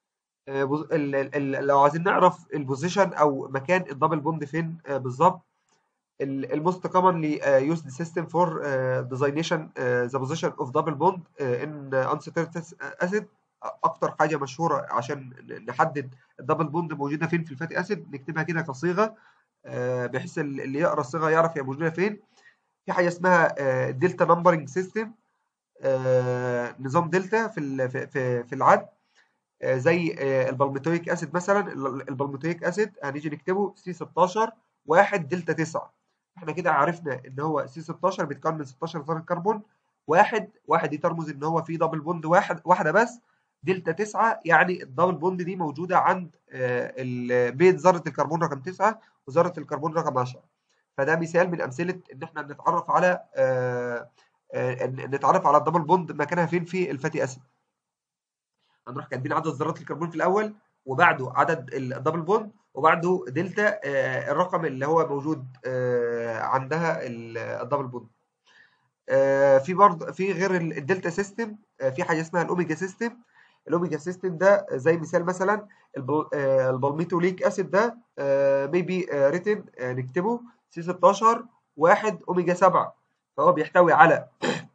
لو عايزين نعرف البوزيشن او مكان الدبل بوند فين بالظبط الموست commonly uh, used system for uh, designation uh, the position of double bond uh, in unsaturated acid اكتر حاجه مشهوره عشان نحدد الدبل بوند موجوده فين في الفاتي اسيد نكتبها كده كصيغه بحيث اللي يقرا الصيغه يعرف هي موجوده فين في حاجه اسمها دلتا نمبرنج سيستم نظام دلتا في في في العد زي البالميتويك اسيد مثلا البالميتويك اسيد هنيجي نكتبه سي 16 1 دلتا 9 احنا كده عرفنا ان هو سي 16 بيتكون من 16 ذره كربون واحد واحد دي ترمز ان هو فيه دبل بوند واحد واحده بس دلتا 9 يعني الدبل بوند دي موجوده عند بين ذره الكربون رقم 9 وذره الكربون رقم 10 فده مثال من امثله ان احنا نتعرف على نتعرف على الدبل بوند مكانها فين في الفاتي اسيد هنروح كاتبين عدد ذرات الكربون في الاول وبعده عدد الدبل بوند وبعده دلتا الرقم اللي هو موجود عندها الدبل بوند في برضه في غير الدلتا سيستم في حاجه اسمها الاوميجا سيستم الاوميجا سيستم ده زي مثال مثلا البالميتوليك اسيد ده ميبي ريتن نكتبه سي 16 1 اوميجا 7 فهو بيحتوي على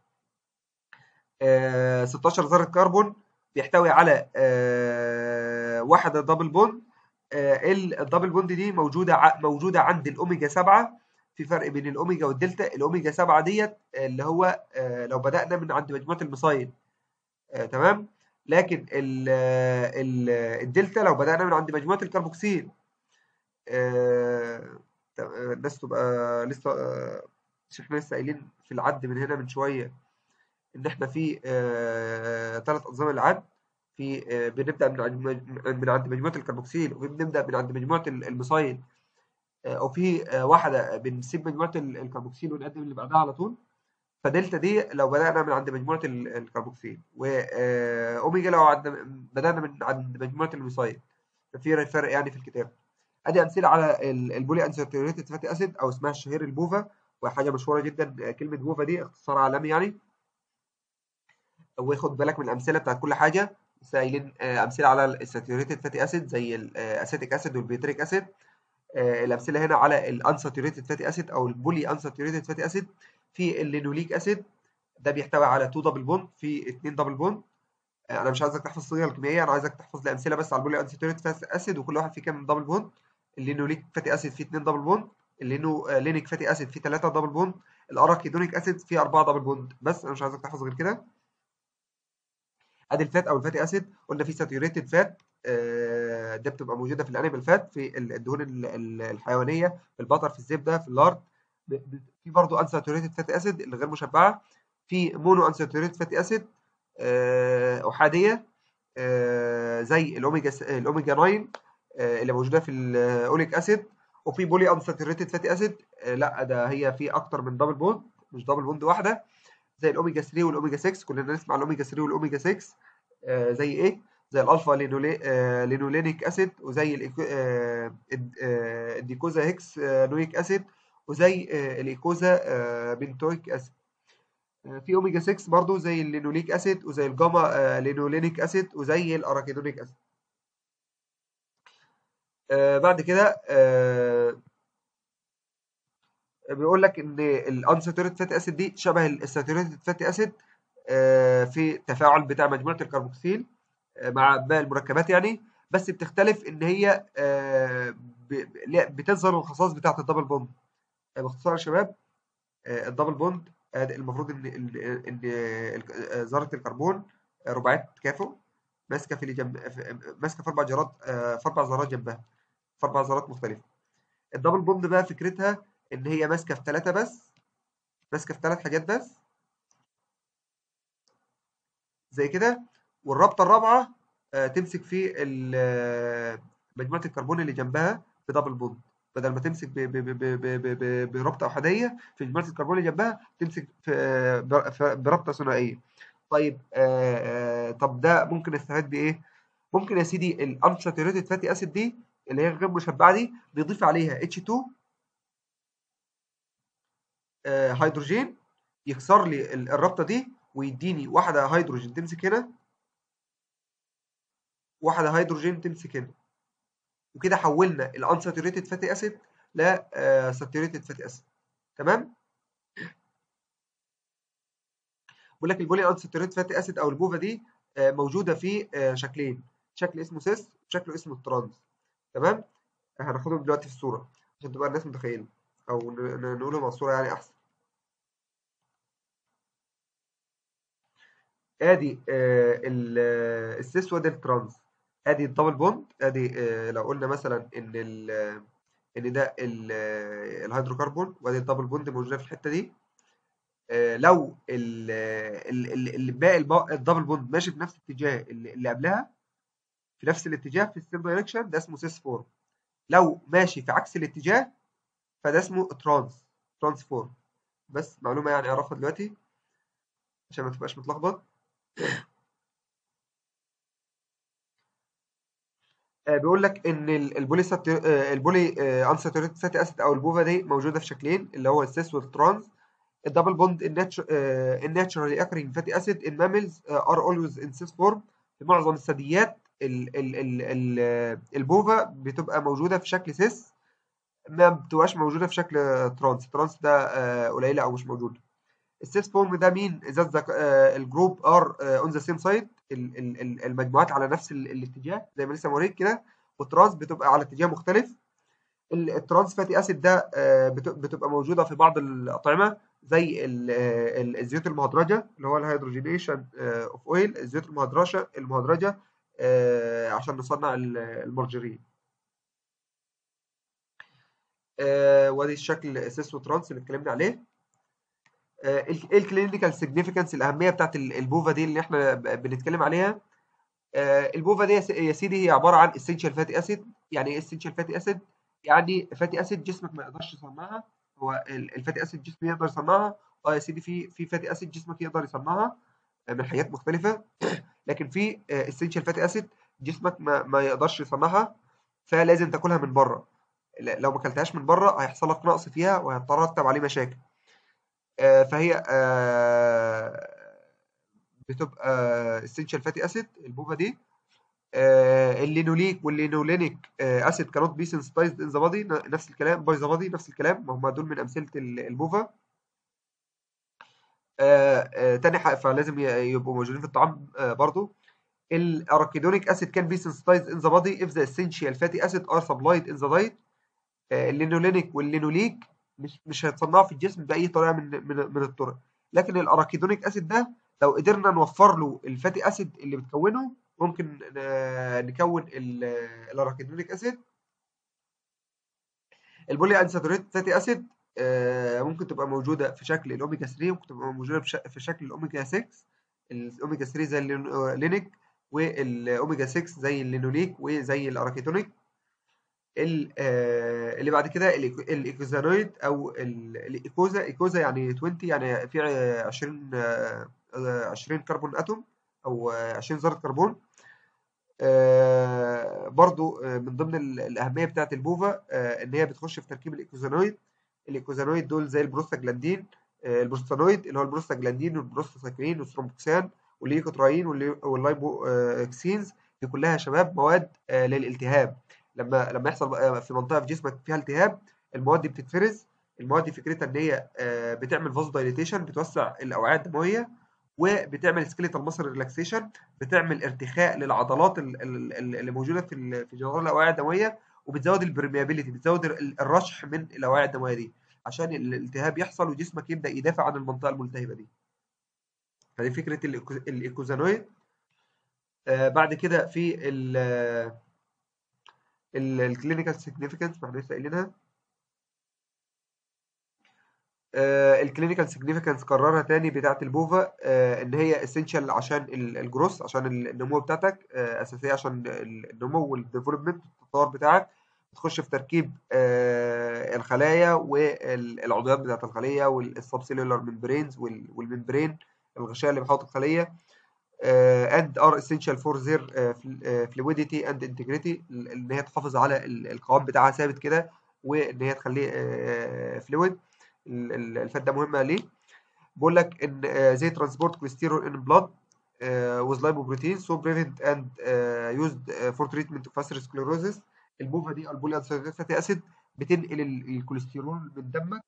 16 ذره كربون بيحتوي على واحده دبل بوند الدبل بوند دي موجوده موجوده عند الاوميجا 7 في فرق بين الاوميجا والدلتا الاوميجا 7 ديت اللي هو لو بدانا من عند مجموعه الميثايل تمام لكن ال ال الدلتا لو بدانا من عند مجموعه الكربوكسيل آه، ت- آه، الناس تبقى لسه آه، مش احنا لسه قايلين في العد من هنا من شويه ان احنا في ثلاث انظمه للعد في آه، بنبدا من عند مج- من عند مجموعه الكربوكسيل وبنبدا من عند مجموعه ال- الميثايل آه، او في آه، واحده بنسيب مجموعه ال- الكربوكسيل ونقدم اللي بعدها على طول فدلتا دي لو بدأنا من عند مجموعة ال- الكربوكسيل وأوميجا لو عند بدأنا من عند مجموعة الميثايل ففي فرق يعني في الكتاب ادي امثله على ال- البولي انساتوريتد فاتي اسيد او اسمها الشهير البوفا وحاجه مشهوره جدا كلمه بوفا دي اختصار عالمي يعني وخد بالك من الامثله بتاعت كل حاجه بس قايلين آه، امثله على الساتوريتد فاتي اسيد زي الاسيتيك اسيد والبيتريك اسيد آه، الامثله هنا على الانساتوريتد فاتي اسيد او البولي انساتوريتد فاتي اسيد في اللينوليك اسيد ده بيحتوي على 2 دبل بوند في 2 دبل بوند آه، انا مش عايزك تحفظ الصيغه الكيميائيه انا عايزك تحفظ لي امثله بس على البولي انساتوريتد فاتي اسيد وكل واحد فيه كام دبل بوند اللينوليك فاتي اسيد فيه 2 دبل بوند اللينو آه، لينيك فاتي اسيد فيه 3 دبل بوند الاراكيدونيك اسيد فيه 4 دبل بوند بس انا مش عايزك تحفظ غير كده ادي الفات او الفاتي اسيد قلنا في ساتوريتد فات آه، ده بتبقى موجوده في الانيمال فات في ال- الدهون ال- ال- الحيوانيه في البطر في الزبده في اللارد ب- ب- في برضه انساتوريتد فاتي اسيد اللي غير مشبعه في مونو انساتوريتد فاتي اسيد آه، احاديه آه، زي الاوميجا س- الاوميجا 9 آه، اللي موجوده في الاوليك اسيد وفي بولي انساتوريتد فاتي اسيد آه، لا ده هي في اكتر من دبل بوند مش دبل بوند واحده زي الاوميجا 3 والاوميجا 6 كلنا نسمع الاوميجا 3 والاوميجا 6 آه، زي ايه زي الالفا لينولي آه، لينولينيك اسيد وزي الإيكو- آه، الد- آه، الديكوزا هيكس آه، نويك اسيد وزي آه، الايكوزا آه، بنتويك اسيد آه، في اوميجا 6 برضو زي اللينوليك اسيد وزي الجاما آه، لينولينيك اسيد وزي الاراكيدونيك اسيد آه، بعد كده آه، بيقول لك ان الانساتوريتد فاتي اسيد دي شبه الساتوريتد فاتي اسيد آه، في التفاعل بتاع مجموعه الكربوكسيل آه، مع باقي المركبات يعني بس بتختلف ان هي آه، ب- ب- ليه- بتظهر الخصائص بتاعه الدبل بوند آه، باختصار يا شباب آه، الدبل بوند آه، المفروض ان ان ان ال- آه، ذره الكربون آه، رباعيه تكافؤ ماسكه في اللي جنب في- ماسكه في اربع ذرات آه، في اربع ذرات جنبها في اربع ذرات مختلفه الدبل بوند بقى فكرتها ان هي ماسكه في ثلاثه بس ماسكه في ثلاث حاجات بس زي كده والرابطه الرابعه آه، تمسك في ال- آه، مجموعه الكربون اللي جنبها في دبل بوند بدل ما تمسك ب- ب- ب- ب- ب- ب- ب- برابطه احاديه في مجموعه الكربون اللي جنبها تمسك في آه، بر- في- برابطه ثنائيه طيب آه، آه، طب ده ممكن استفاد بايه ممكن يا سيدي الانساتوريتد فاتي اسيد دي اللي هي غير مشبعه دي نضيف عليها H2 آه، هيدروجين يكسر لي ال- الرابطه دي ويديني واحده هيدروجين تمسك هنا واحده هيدروجين تمسك هنا وكده حولنا الانساتوريتد فاتي اسيد ل ساتوريتد فاتي اسيد تمام بقول لك البولي انساتوريتد فاتي اسيد او البوفا دي آه، موجوده في آه، شكلين شكل اسمه سيس وشكل اسمه الترانس تمام هناخدهم دلوقتي في الصوره عشان تبقى الناس متخيله او ن- ن- نقولهم على الصوره يعني احسن ادي آه، ال- آه، السيس وادي الترانس ادي الدبل بوند ادي آه، لو قلنا مثلا ان ال ان ده ال- آه، الهيدروكربون وادي الدبل بوند موجوده في الحته دي آه، لو ال- ال- ال- اللي باقي الب- الدبل بوند ماشي في نفس الاتجاه اللي اللي قبلها في نفس الاتجاه في السيم دايركشن ده اسمه سيس فورم لو ماشي في عكس الاتجاه فده اسمه ترانس ترانسفورم بس معلومه يعني اعرفها دلوقتي عشان ما تبقاش متلخبط آه، بيقول لك ان ال- البولي سات- آه، البولي انساتوريتد فاتي اسيد او البوفا دي موجوده في شكلين اللي هو السيس والترانس الدبل بوند الناتشرالي اكرينج فاتي اسيد ان ماملز ار اولويز ان سيس فورم في معظم الثدييات ال ال ال ال البوفا بتبقى موجوده في شكل سيس ما بتبقاش موجوده في شكل ترانس ترانس ده آه، قليله او مش موجوده السيس فورم ده مين ذات ذك- آه، الجروب ار اون ذا سيم سايد المجموعات على نفس ال- الاتجاه زي ما لسه موريك كده والترانس بتبقى على اتجاه مختلف ال- الترانس فاتي اسيد ده آه، بت- بتبقى موجوده في بعض الاطعمه زي ال- آه، ال- الزيوت المهدرجه اللي هو الهيدروجينيشن اوف اويل الزيوت المهدرجه المهدرجه آه، عشان نصنع ال- المارجرين آه وادي الشكل سيس وترانس اللي اتكلمنا عليه آه ايه الكلينيكال سيجنيفيكانس الاهميه بتاعت البوفا دي اللي احنا بنتكلم عليها آه البوفا دي يا سيدي هي عباره عن اسينشال فاتي اسيد يعني ايه اسينشال فاتي اسيد يعني فاتي اسيد جسمك ما يقدرش يصنعها هو الفاتي اسيد جسمك يقدر يصنعها اه يا سيدي في في فاتي اسيد جسمك يقدر يصنعها من حاجات مختلفه لكن في اسينشال فاتي اسيد جسمك ما, ما يقدرش يصنعها فلازم تاكلها من بره لو ما اكلتهاش من بره هيحصل لك نقص فيها وهيترتب عليه مشاكل فهي بتبقى اسينشال فاتي اسيد البوفا دي اللينوليك واللينولينيك اسيد كانوت بي سنسيتايزد ان ذا بادي نفس الكلام باي ذا بادي نفس الكلام ما هم دول من امثله البوفا تاني حاجه فلازم يبقوا موجودين في الطعام برضو الاراكيدونيك اسيد كان بي سنسيتايزد ان ذا بادي if the essential fatty acid are supplied in the diet اللينولينيك واللينوليك مش مش هيتصنعوا في الجسم باي طريقه من من, من الطرق لكن الاراكيدونيك اسيد ده لو قدرنا نوفر له الفاتي اسيد اللي بتكونه ممكن نكون الاراكيدونيك اسيد البولي انساتوريت فاتي اسيد ممكن تبقى موجوده في شكل الاوميجا 3 ممكن تبقى موجوده في شكل الاوميجا 6 الاوميجا 3 زي اللينيك والاوميجا 6 زي اللينوليك وزي الاراكيتونيك اللي بعد كده الايكوزانويد او الايكوزا ايكوزا يعني 20 يعني في 20 20 كربون اتوم او 20 ذره كربون برضو من ضمن الاهميه بتاعه البوفا ان هي بتخش في تركيب الايكوزانويد الايكوزانويد دول زي البروستاجلاندين البروستانويد اللي هو البروستاجلاندين والبروستاسايكلين والثرومبوكسان والليكوتراين واللايبو اكسينز دي كلها شباب مواد للالتهاب لما لما يحصل في منطقه في جسمك فيها التهاب المواد دي بتتفرز المواد دي فكرتها ان هي بتعمل فاز دايليتيشن بتوسع الاوعيه الدمويه وبتعمل سكيليتال ماسل ريلاكسيشن بتعمل ارتخاء للعضلات اللي موجوده في في جدار الاوعيه الدمويه وبتزود البرميابيليتي بتزود الرشح من الاوعيه الدمويه دي عشان الالتهاب يحصل وجسمك يبدا يدافع عن المنطقه الملتهبه دي فدي فكره الايكوزانويد آه بعد كده في ال الكلينيكال سيجنيفيكانس ما احنا لسه قايلينها آه الكلينيكال سيجنيفيكانس قررها تاني بتاعه البوفا آه ان هي اسينشال عشان الجروس عشان النمو بتاعتك آه اساسيه عشان النمو والديفلوبمنت التطور بتاعك بتخش في تركيب الخلايا والعضويات بتاعه الخليه والسبسيلولار ممبرينز والممبرين الغشاء اللي بيحوط الخليه and are essential for their fluidity and integrity ان هي تحافظ على القوام بتاعها ثابت كده وان هي تخليه فلويد الفات ده مهم ليه بقول لك ان زي ترانسبورت كوليسترول ان بلاد with lipoprotein so prevent and uh, used for treatment of atherosclerosis البوفا دي البولي انساتوريتد فاتي اسيد بتنقل الكوليسترول من دمك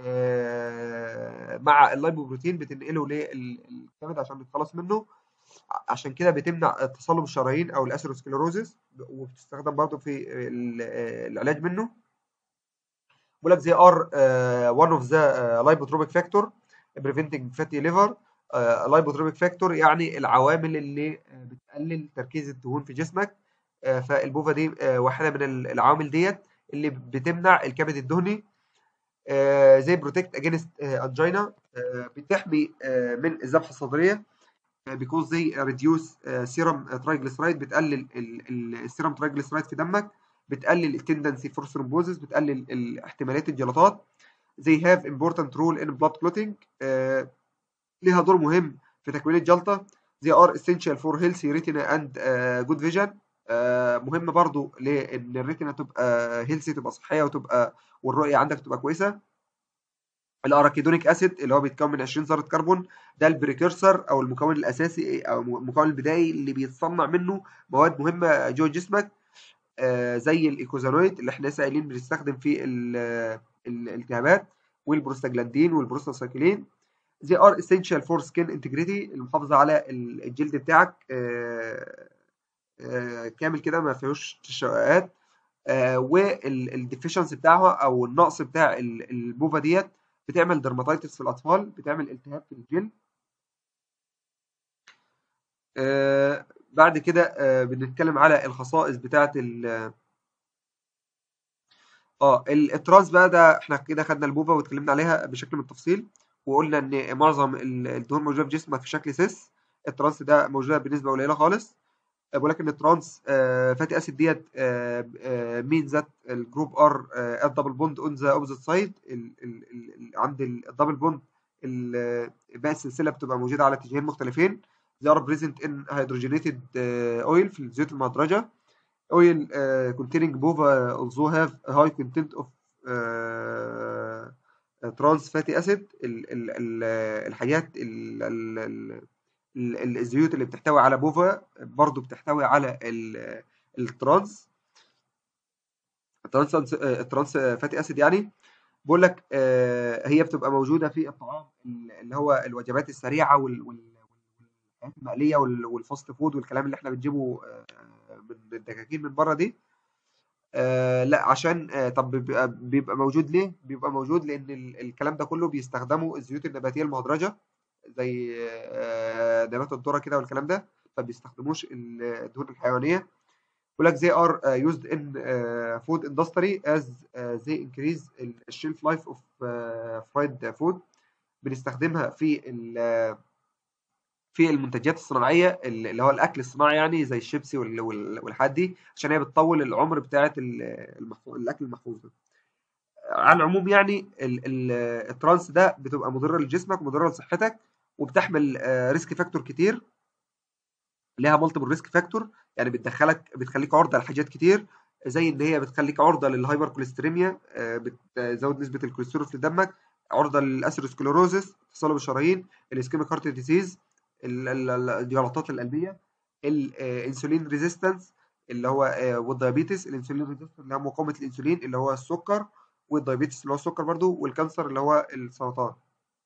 مع اللايبوبروتين بتنقله للكبد عشان نتخلص منه عشان كده بتمنع تصلب الشرايين او الاسيروسكليروزس وبتستخدم برضه في العلاج منه بيقول لك they are uh, one of the uh, lipotropic factor preventing fatty liver uh, lipotropic factor يعني العوامل اللي بتقلل تركيز الدهون في جسمك فالبوفا دي واحده من العوامل ديت اللي بتمنع الكبد الدهني زي بروتكت اجينست انجينا بتحمي من الذبحه الصدريه because they reduce serum triglyceride بتقلل السيرم triglyceride في دمك بتقلل التندنسي فور ثرومبوزس بتقلل احتمالات الجلطات they have important role in blood clotting ليها دور مهم في تكوين الجلطه they are essential for healthy retina and good vision مهم برضو لان الريتنا تبقى هيلثي تبقى صحيه وتبقى والرؤيه عندك تبقى كويسه الاراكيدونيك اسيد اللي هو بيتكون من 20 ذره كربون ده البريكيرسر او المكون الاساسي او المكون البدائي اللي بيتصنع منه مواد مهمه جوه جسمك آه زي الايكوزانويد اللي احنا لسه قايلين بنستخدم في الالتهابات والبروستاجلاندين والبروستاسايكلين they are essential for skin integrity المحافظه على الجلد بتاعك آه آه كامل كده ما فيهوش تشققات والديفيشنسي بتاعها او النقص بتاع البوفا ديت بتعمل درماتيتس في الاطفال بتعمل التهاب في الجلد آه بعد كده آه بنتكلم على الخصائص بتاعه اه ال- الترانس بقى ده احنا كده خدنا البوفا واتكلمنا عليها بشكل من التفصيل وقلنا ان معظم ال- الدهون موجوده في جسمك في شكل سيس الترانس ده موجوده بنسبه قليله خالص بقول لك ان الترانس فاتي اسيد ديت مين ذات الجروب ار الدبل بوند اون ذا اوبزيت سايد عند الدبل بوند باقي السلسله بتبقى موجوده على اتجاهين مختلفين they are present in hydrogenated uh, oil في الزيوت المهدرجه oil uh, containing bova also have a high content of uh, trans fatty acid ال ال ال الحاجات ال ال ال ال- الزيوت اللي بتحتوي على بوفا برضو بتحتوي على ال- الترانس الترانس الترانس فاتي اسيد يعني بقول لك آه، هي بتبقى موجوده في الطعام اللي هو الوجبات السريعه وال- وال- والحاجات المقليه وال- والفاست فود والكلام اللي احنا بنجيبه آه، من الدكاكين من بره دي آه لا عشان آه طب بيبقى, بيبقى موجود ليه؟ بيبقى موجود لان ال- الكلام ده كله بيستخدموا الزيوت النباتيه المهدرجه زي آه نبات الذره كده والكلام ده فبيستخدموش الدهون الحيوانيه يقول لك they are uh, used in uh, food industry as uh, they increase ال- shelf life of uh, fried food بنستخدمها في ال- في المنتجات الصناعيه اللي هو الاكل الصناعي يعني زي الشيبسي وال- وال- والحاجات دي عشان هي بتطول العمر بتاعه ال- المحفوظ الاكل المحفوظ ده على العموم يعني ال- ال- الترانس ده بتبقى مضره لجسمك ومضره لصحتك وبتحمل ريسك فاكتور كتير ليها مالتيبل ريسك فاكتور يعني بتدخلك بتخليك عرضه لحاجات كتير زي ان هي بتخليك عرضه للهايبر كوليستريميا آه، بتزود نسبه الكوليسترول في دمك عرضه للاسيروسكليروزس تصلب الشرايين الاسكيميك هارت ديزيز ال- ال- ال- الجلطات القلبيه الانسولين ريزيستنس اللي هو آه، والديابيتس الانسولين ريزيستنس اللي هو مقاومه الانسولين اللي هو السكر والديابيتس اللي هو السكر برضو والكانسر اللي هو السرطان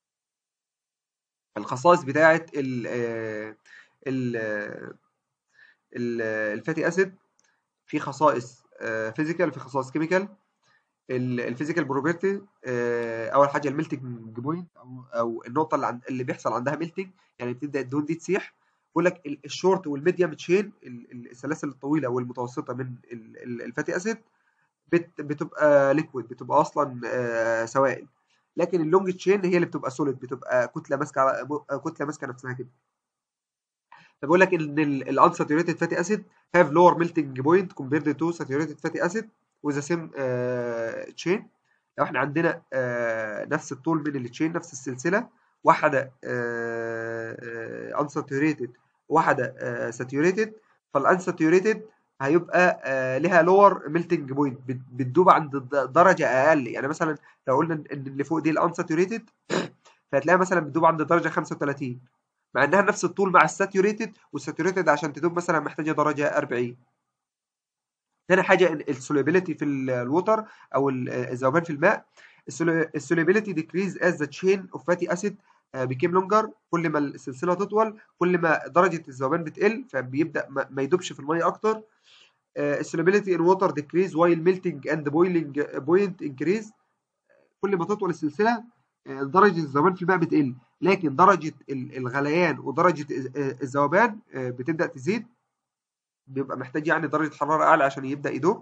الخصائص بتاعه ال ال ال- الفاتي اسيد في خصائص فيزيكال في خصائص كيميكال الفيزيكال بروبرتي اول حاجه الميلتنج بوينت او او النقطه اللي عند اللي بيحصل عندها ميلتنج يعني بتبدا الدهون دي تسيح بيقول لك ال- الشورت والميديم تشين ال- ال- السلاسل الطويله والمتوسطه من ال- ال- الفاتي اسيد بت- بتبقى ليكويد بتبقى اصلا آه، سوائل لكن اللونج تشين هي اللي بتبقى سوليد بتبقى كتله ماسكه على- كتله ماسكه نفسها كده فبيقول لك ان الانساتوريتد فاتي اسيد have lower melting point compared to saturated fatty acid with the same uh, chain لو احنا عندنا آه، نفس الطول من التشين نفس السلسله واحده unsaturated واحده saturated فالانساتوريتد هيبقى آه، لها لور ميلتنج بوينت بتدوب عند د- درجه اقل يعني مثلا لو قلنا ان إن اللي فوق دي الانساتوريتد فهتلاقيها مثلا بتدوب عند درجه 35 مع انها نفس الطول مع الساتوريتد والساتوريتد عشان تدوب مثلا محتاجه درجه 40 تاني حاجه السوليبيليتي في ال- الوتر او ال- الذوبان في الماء السوليبيليتي decrease as the chain of fatty acid آه، became longer كل ما السلسله تطول كل ما درجه الذوبان بتقل فبيبدا ما ما يدوبش في الميه اكتر السوليبيليتي in water decrease while melting and boiling point increase كل ما تطول السلسله آه، درجه الذوبان في الماء بتقل لكن درجه ال- الغليان ودرجه الز- آه، الذوبان آه، بتبدا تزيد بيبقى محتاج يعني درجه حراره اعلى عشان يبدا يدوب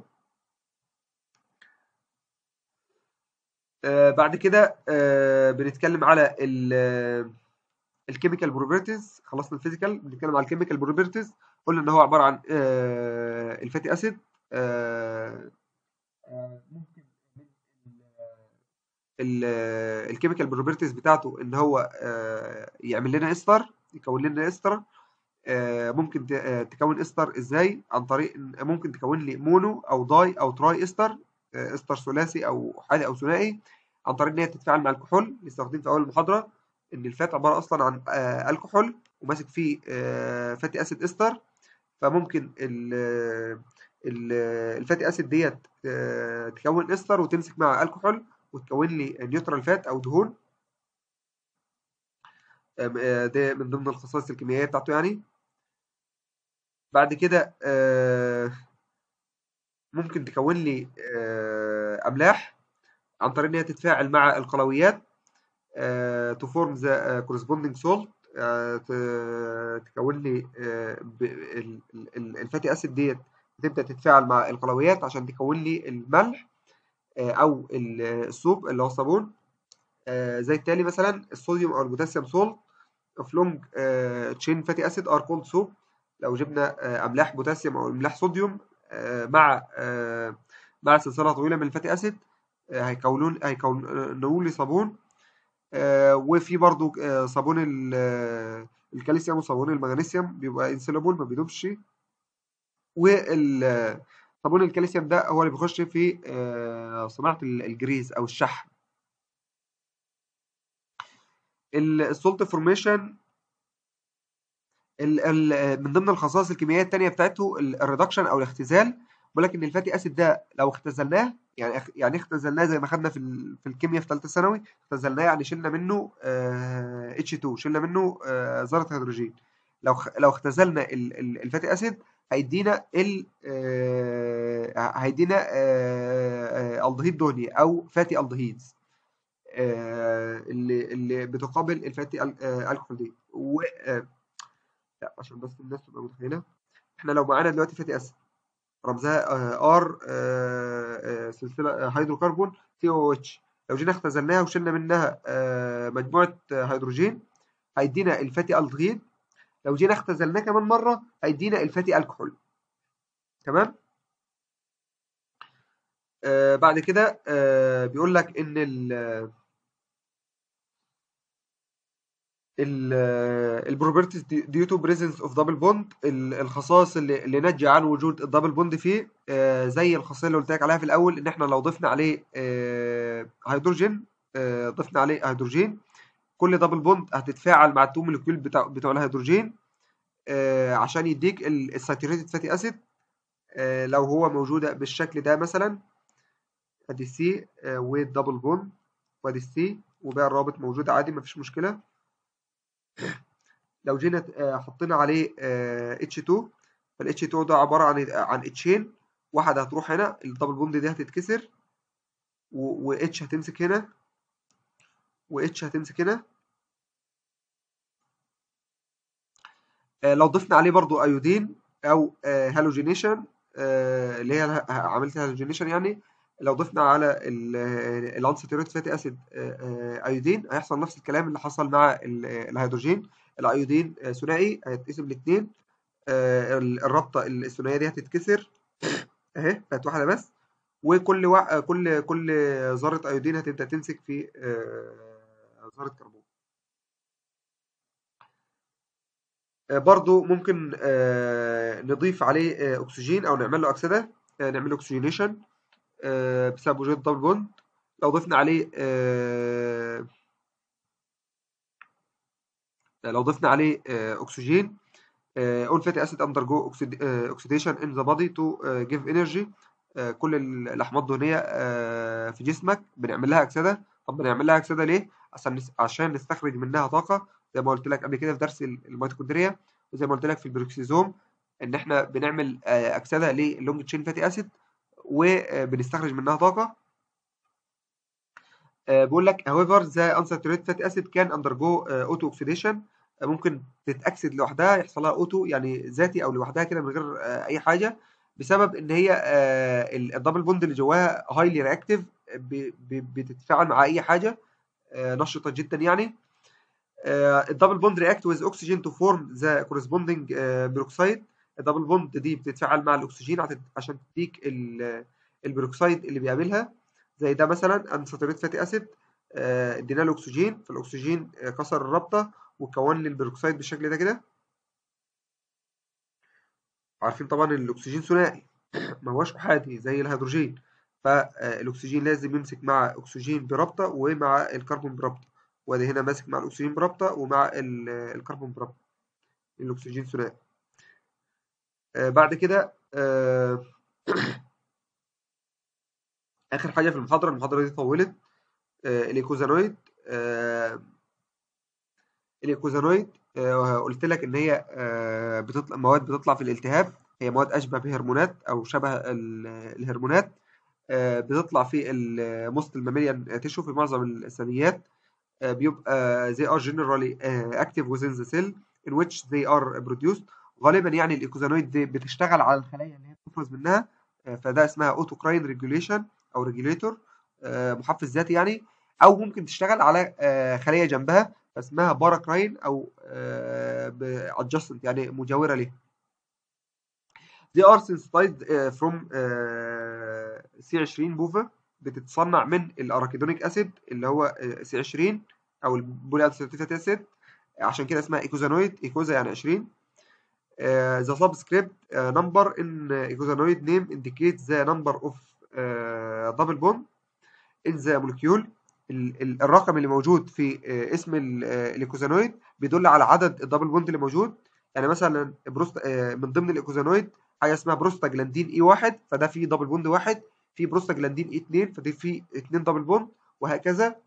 آه، بعد كده آه، بنتكلم على الكيميكال بروبرتيز خلصنا الفيزيكال بنتكلم على الكيميكال بروبرتيز قلنا ان هو عباره عن آه، الفاتي اسيد آه، آه، ممكن الكيميكال بروبرتيز بتاعته ان هو آه، يعمل لنا استر يكون لنا استر آه، ممكن ت- آه، تكون استر ازاي عن طريق إن- ممكن تكون لي مونو او داي او تراي استر آه، استر ثلاثي او حادي او ثنائي عن طريق ان هي تتفاعل مع الكحول لسه واخدين في اول المحاضره ان الفات عباره اصلا عن آه، الكحول وماسك فيه آه، فاتي اسيد استر فممكن ال ال- الفاتي اسيد ديت آه، تكون استر وتمسك مع الكحول وتكون لي نيوترال فات او دهون آم، آه، ده من ضمن الخصائص الكيميائيه بتاعته يعني بعد كده آه، ممكن تكون لي آه، املاح عن طريق ان هي تتفاعل مع القلويات تو فورم ذا كورسبوندينج سولت تكون لي آه، ب- ال- ال- الفاتي اسيد ديت بتبدا تتفاعل مع القلويات عشان تكون لي الملح او الصوب اللي هو الصابون زي التالي مثلا الصوديوم او البوتاسيوم سولت اوف لونج تشين فاتي اسيد ار كولد سوب لو جبنا املاح بوتاسيوم او املاح صوديوم مع مع سلسله طويله من الفاتي اسيد هيكونون هيكونوا لي صابون وفي برضو صابون الكالسيوم وصابون المغنيسيوم بيبقى انسولابل ما بيدوبش وصابون الكالسيوم ده هو اللي بيخش في صناعه الجريز او الشحم السولت فورميشن من ضمن الخصائص الكيميائيه الثانيه بتاعته الريدكشن او الاختزال بيقول لك ان الفاتي اسيد ده لو اختزلناه يعني يعني اختزلناه زي ما خدنا في في الكيمياء في ثالثه ثانوي اختزلناه يعني شلنا منه اتش 2 شلنا منه ذره هيدروجين لو لو اختزلنا الفاتي اسيد هيدينا ال هيدينا الدهيد دهني او فاتي الدهيدز اللي اللي بتقابل الفاتي الكحول دي و لا عشان بس الناس تبقى متخيله احنا لو معانا دلوقتي فاتي اسيد رمزها ار سلسله هيدروكربون سي او اتش لو جينا اختزلناها وشلنا منها مجموعه هيدروجين هيدينا الفاتي الدهيد لو جينا اختزلناه كمان مره هيدينا الفاتي الكحول تمام آه بعد كده آه بيقول لك ان ال البروبرتيز ديو تو بريزنس اوف دبل بوند الخصائص اللي, اللي ناتجه عن وجود الدبل بوند فيه آه زي الخاصيه اللي قلت لك عليها في الاول ان احنا لو ضفنا عليه آه هيدروجين آه ضفنا عليه هيدروجين كل دبل بوند هتتفاعل مع التو مولكيول بتاع بتوع الهيدروجين عشان يديك الساتوريتد فاتي اسيد لو هو موجوده بالشكل ده مثلا ادي السي والدبل بوند وادي السي وباقي الرابط موجود عادي مفيش مشكله لو جينا حطينا عليه اتش 2 فالاتش 2 ده عباره عن عن اتشين واحده هتروح هنا الدبل بوند دي هتتكسر واتش هتمسك هنا واتش هتمسك هنا لو ضفنا عليه برضو ايودين او هالوجينيشن اللي هي عمليه الهالوجينيشن يعني لو ضفنا على الانساتوريت فاتي اسيد ايودين هيحصل نفس الكلام اللي حصل مع الهيدروجين الايودين ثنائي هيتقسم لاثنين الرابطه الثنائيه دي هتتكسر اهي بقت واحده بس وكل وا... كل كل ذره ايودين هتبدا تمسك في ذره كربون برضو ممكن نضيف عليه اكسجين او نعمل له اكسده نعمل له اوكسجينيشن بسبب وجود دبل بوند لو ضفنا عليه لو ضفنا عليه اكسجين all fatty acid undergo oxidation in the body to give energy كل الاحماض الدهنيه في جسمك بنعمل لها اكسده طب بنعمل لها اكسده ليه عشان عشان نستخرج منها طاقه زي ما قلت لك قبل كده في درس الميتوكوندريا وزي ما قلت لك في البروكسيزوم ان احنا بنعمل اكسده للونج تشين فاتي اسيد وبنستخرج منها طاقه بيقول لك however the unsaturated fatty acid can undergo auto oxidation ممكن تتاكسد لوحدها يحصل لها اوتو يعني ذاتي او لوحدها كده من غير اي حاجه بسبب ان هي الدبل بوند اللي جواها هايلي رياكتيف بتتفاعل مع اي حاجه نشطه جدا يعني الدبل بوند رياكت ويز اوكسجين تو فورم ذا كورسبوندينج بيروكسايد الدبل بوند دي بتتفاعل مع الاكسجين عشان تديك البيروكسايد اللي بيقابلها زي ده مثلا انساتوريت فاتي اسيد ادينا له اكسجين فالاكسجين كسر الرابطه وكون لي البيروكسايد بالشكل ده كده عارفين طبعا الاكسجين ثنائي ما هوش احادي زي الهيدروجين فالاكسجين لازم يمسك مع اكسجين برابطه ومع الكربون برابطه وادي هنا ماسك مع الاكسجين برابطه ومع الكربون برابطه الاكسجين ثنائي بعد كده اخر حاجه في المحاضره المحاضره دي طولت الايكوزانويد الايكوزانويد قلت لك ان هي بتطلع مواد بتطلع في الالتهاب هي مواد اشبه بهرمونات او شبه الهرمونات بتطلع في الموست الماميليان تيشو في معظم الثدييات بيبقى they are generally active within the cell in which they are produced غالبا يعني الايكوزانويد دي بتشتغل على الخلايا اللي هي بتفرز منها فده اسمها اوتوكراين ريجوليشن او ريجوليتور محفز ذاتي يعني او ممكن تشتغل على خليه جنبها فاسمها باراكراين او adjacent يعني مجاوره ليه They are sensitized from C20 بوفا بتتصنع من الاراكيدونيك اسيد اللي هو سي 20 او البولي انساتيفيت اسيد عشان كده اسمها ايكوزانويد ايكوزا يعني 20 ذا سبسكريبت نمبر ان ايكوزانويد نيم indicates the number of uh, double bond in the molecule الرقم اللي موجود في اسم الايكوزانويد بيدل على عدد الدبل بوند اللي موجود يعني مثلا بروست من ضمن الايكوزانويد حاجه اسمها بروستاجلاندين اي 1 فده فيه دبل بوند واحد في بروستاجلاندين اي 2 فدي فيه 2 دبل بوند وهكذا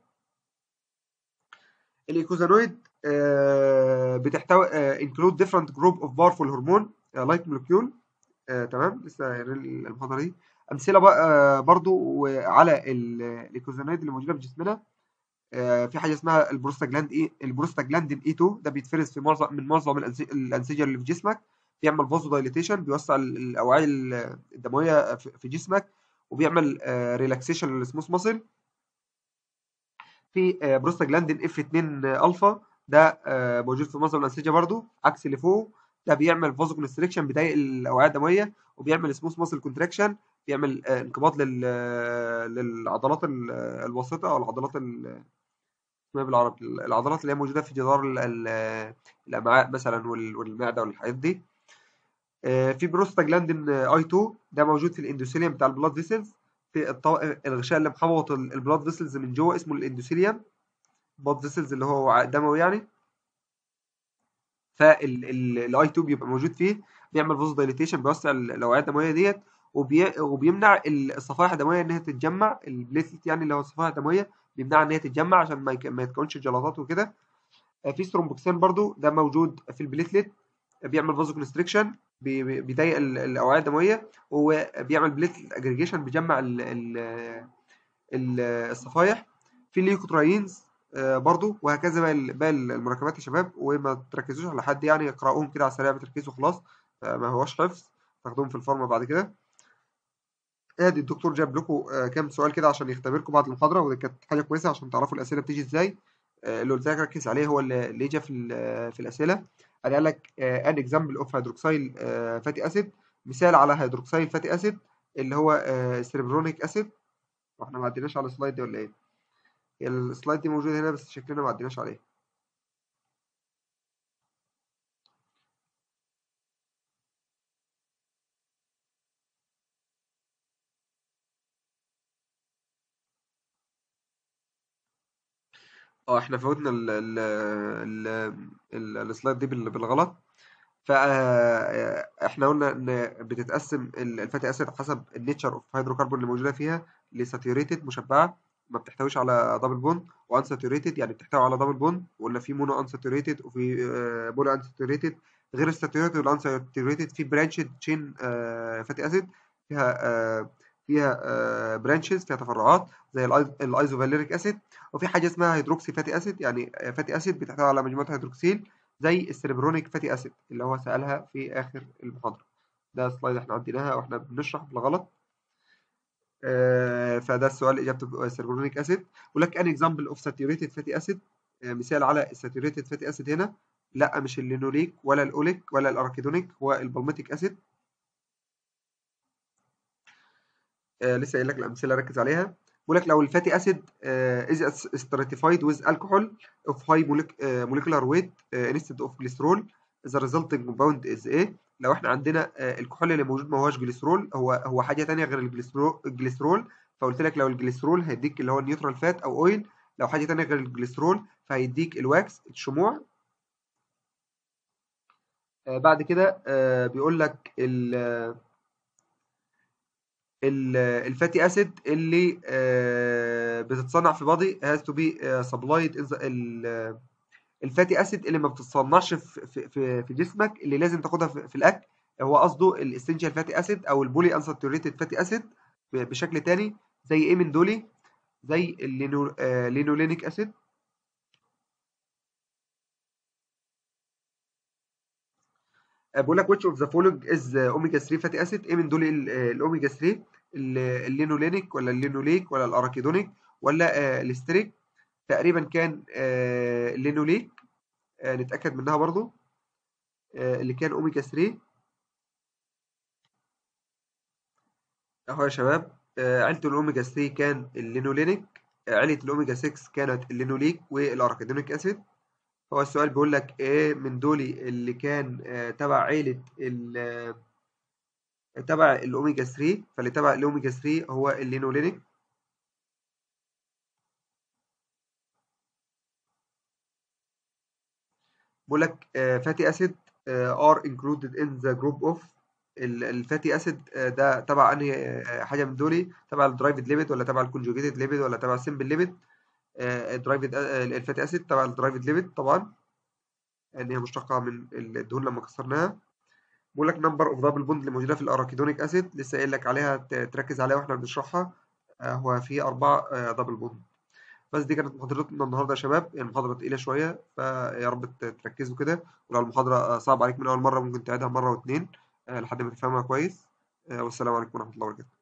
الايكوزانويد بتحتوي انكلود ديفرنت جروب اوف بارفول هرمون لايك مولكيول تمام لسه المحاضره دي امثله بقى برضو على الايكوزانويد اللي موجوده في جسمنا في حاجه اسمها البروستاجلاند اي البروستاجلاندين اي 2 ده بيتفرز في معظم من معظم الانسجه اللي في جسمك بيعمل فازو دايليتيشن بيوسع الاوعيه الدمويه في جسمك وبيعمل ريلاكسيشن للسموث ماسل في بروستاجلاندين اف 2 الفا ده موجود في معظم الانسجه برضو عكس اللي فوق ده بيعمل فازو كونستريكشن بيضايق الاوعيه الدمويه وبيعمل سموث ماسل كونتراكشن بيعمل انقباض للعضلات الوسيطه او العضلات اسمها بالعربي العضلات اللي هي موجوده في جدار الامعاء مثلا والمعده والحاجات دي في بروستاجلاندين اي 2 ده موجود في الاندوثيليوم بتاع البلاد فيسلز في الطو... الغشاء اللي محوط البلاد فيسلز من جوه اسمه الاندوثيليوم بلاد فيسلز اللي هو دموي يعني فالاي 2 بيبقى موجود فيه بيعمل فوز دايليتيشن بيوسع الاوعيه الدمويه ديت وبي... وبيمنع الصفائح الدمويه ان هي تتجمع البليتلت يعني اللي هو الصفائح الدمويه بيمنعها ان هي تتجمع عشان ما, يك... ما يتكونش جلطات وكده في سترومبوكسين برضو ده موجود في البليتلت بيعمل فازو كونستريكشن بيضيق الاوعيه الدمويه وبيعمل بليتلت اجريجيشن بيجمع ال ال الصفائح في الليكوتراينز برضو وهكذا باقي باقي المركبات يا شباب وما تركزوش على حد يعني اقراوهم كده على السريع بتركيز وخلاص ما هوش حفظ تاخدوهم في الفورمه بعد كده ادي الدكتور جاب لكم كام سؤال كده عشان يختبركم بعد المحاضره ودي كانت حاجه كويسه عشان تعرفوا الاسئله بتيجي ازاي اللي قلت لك ركز عليه هو اللي جه في في الاسئله قال لك ان اكزامبل اوف هيدروكسيل فاتي اسيد مثال على هيدروكسيل فاتي اسيد اللي هو سيربرونيك اسيد واحنا ما عديناش على السلايد دي ولا ايه السلايد دي موجوده هنا بس شكلنا ما عديناش عليه اه احنا فوتنا ال ال ال السلايد دي بالغلط فاحنا قلنا ان بتتقسم الفاتي اسيد حسب النيتشر اوف هيدروكربون اللي موجوده فيها لساتيوريتد مشبعه ما بتحتويش على دبل بوند وان ساتيوريتد يعني بتحتوي على دبل بوند ولا في مونو ان ساتيوريتد وفي بولي ان ساتيوريتد غير الساتيوريتد والان ساتيوريتد في برانشد تشين فاتي اسيد فيها فيها برانشز فيها تفرعات زي الايزوفاليريك اسيد وفي حاجه اسمها هيدروكسي فاتي اسيد يعني فاتي اسيد بتحتوي على مجموعه هيدروكسيل زي السيربرونيك فاتي اسيد اللي هو سالها في اخر المحاضره ده سلايد احنا عديناها واحنا بنشرح بالغلط آه فده السؤال اجابته سيربرونيك اسيد بيقول لك ان اكزامبل اوف ساتيوريتد فاتي اسيد مثال على الساتيوريتد فاتي اسيد هنا لا مش اللينوليك ولا الاوليك ولا الاراكيدونيك هو البلميتيك اسيد آه لسه قايل لك الامثله ركز عليها بيقول لك لو الفاتي اسيد از stratified with alcohol of high molecular weight instead of glycerol the resulting compound is ايه لو احنا عندنا الكحول اللي موجود ما هوش جليسرول هو هو حاجه ثانيه غير الجليسرول فقلت لك لو الجليسرول هيديك اللي هو النيوترال فات او اويل لو حاجه ثانيه غير الجليسرول فهيديك الواكس الشموع بعد كده بيقول لك الفاتي اسيد اللي بتتصنع في بادي has to be supplied الفاتي اسيد اللي ما بتتصنعش في في في جسمك اللي لازم تاخدها في الاكل هو قصده الاسنشال فاتي اسيد او البولي انساتوريتد فاتي اسيد بشكل تاني زي ايه من دولي زي اللينولينيك اسيد بقول لك which of the following is omega 3 fatty acid ايه من دول الاوميجا 3 اللينولينيك ولا اللينوليك ولا الاراكيدونيك ولا الاستريك تقريبا كان اللينوليك نتاكد منها برضو اللي كان اوميجا 3 اهو يا شباب عيلة الاوميجا 3 كان اللينولينيك عيلة الاوميجا 6 كانت اللينوليك والاراكيدونيك اسيد هو السؤال بيقول لك ايه من دولي اللي كان تبع عيلة تبع الاوميجا 3 فاللي تبع الاوميجا 3 هو اللينولينيك بيقول لك فاتي اسيد ار included in the group of الفاتي اسيد ده تبع انهي حاجه من دول تبع الدرايفد ليبيد ولا تبع الكونجوجيتد ليبيد ولا تبع السمبل ليبيد الدرايفد الفاتي اسيد تبع الدرايفد ليبيد طبعا ان هي مشتقه من الدهون لما كسرناها بيقول لك نمبر اوف دبل بوند اللي موجوده في الاراكيدونيك اسيد لسه قايل لك عليها تركز عليها واحنا بنشرحها هو في اربعه دبل بوند بس دي كانت محاضرتنا النهارده يا شباب يعني محاضره تقيله شويه فيا رب تركزوا كده ولو المحاضره صعبه عليك من اول مره ممكن تعيدها مره واتنين لحد ما تفهمها كويس والسلام عليكم ورحمه الله وبركاته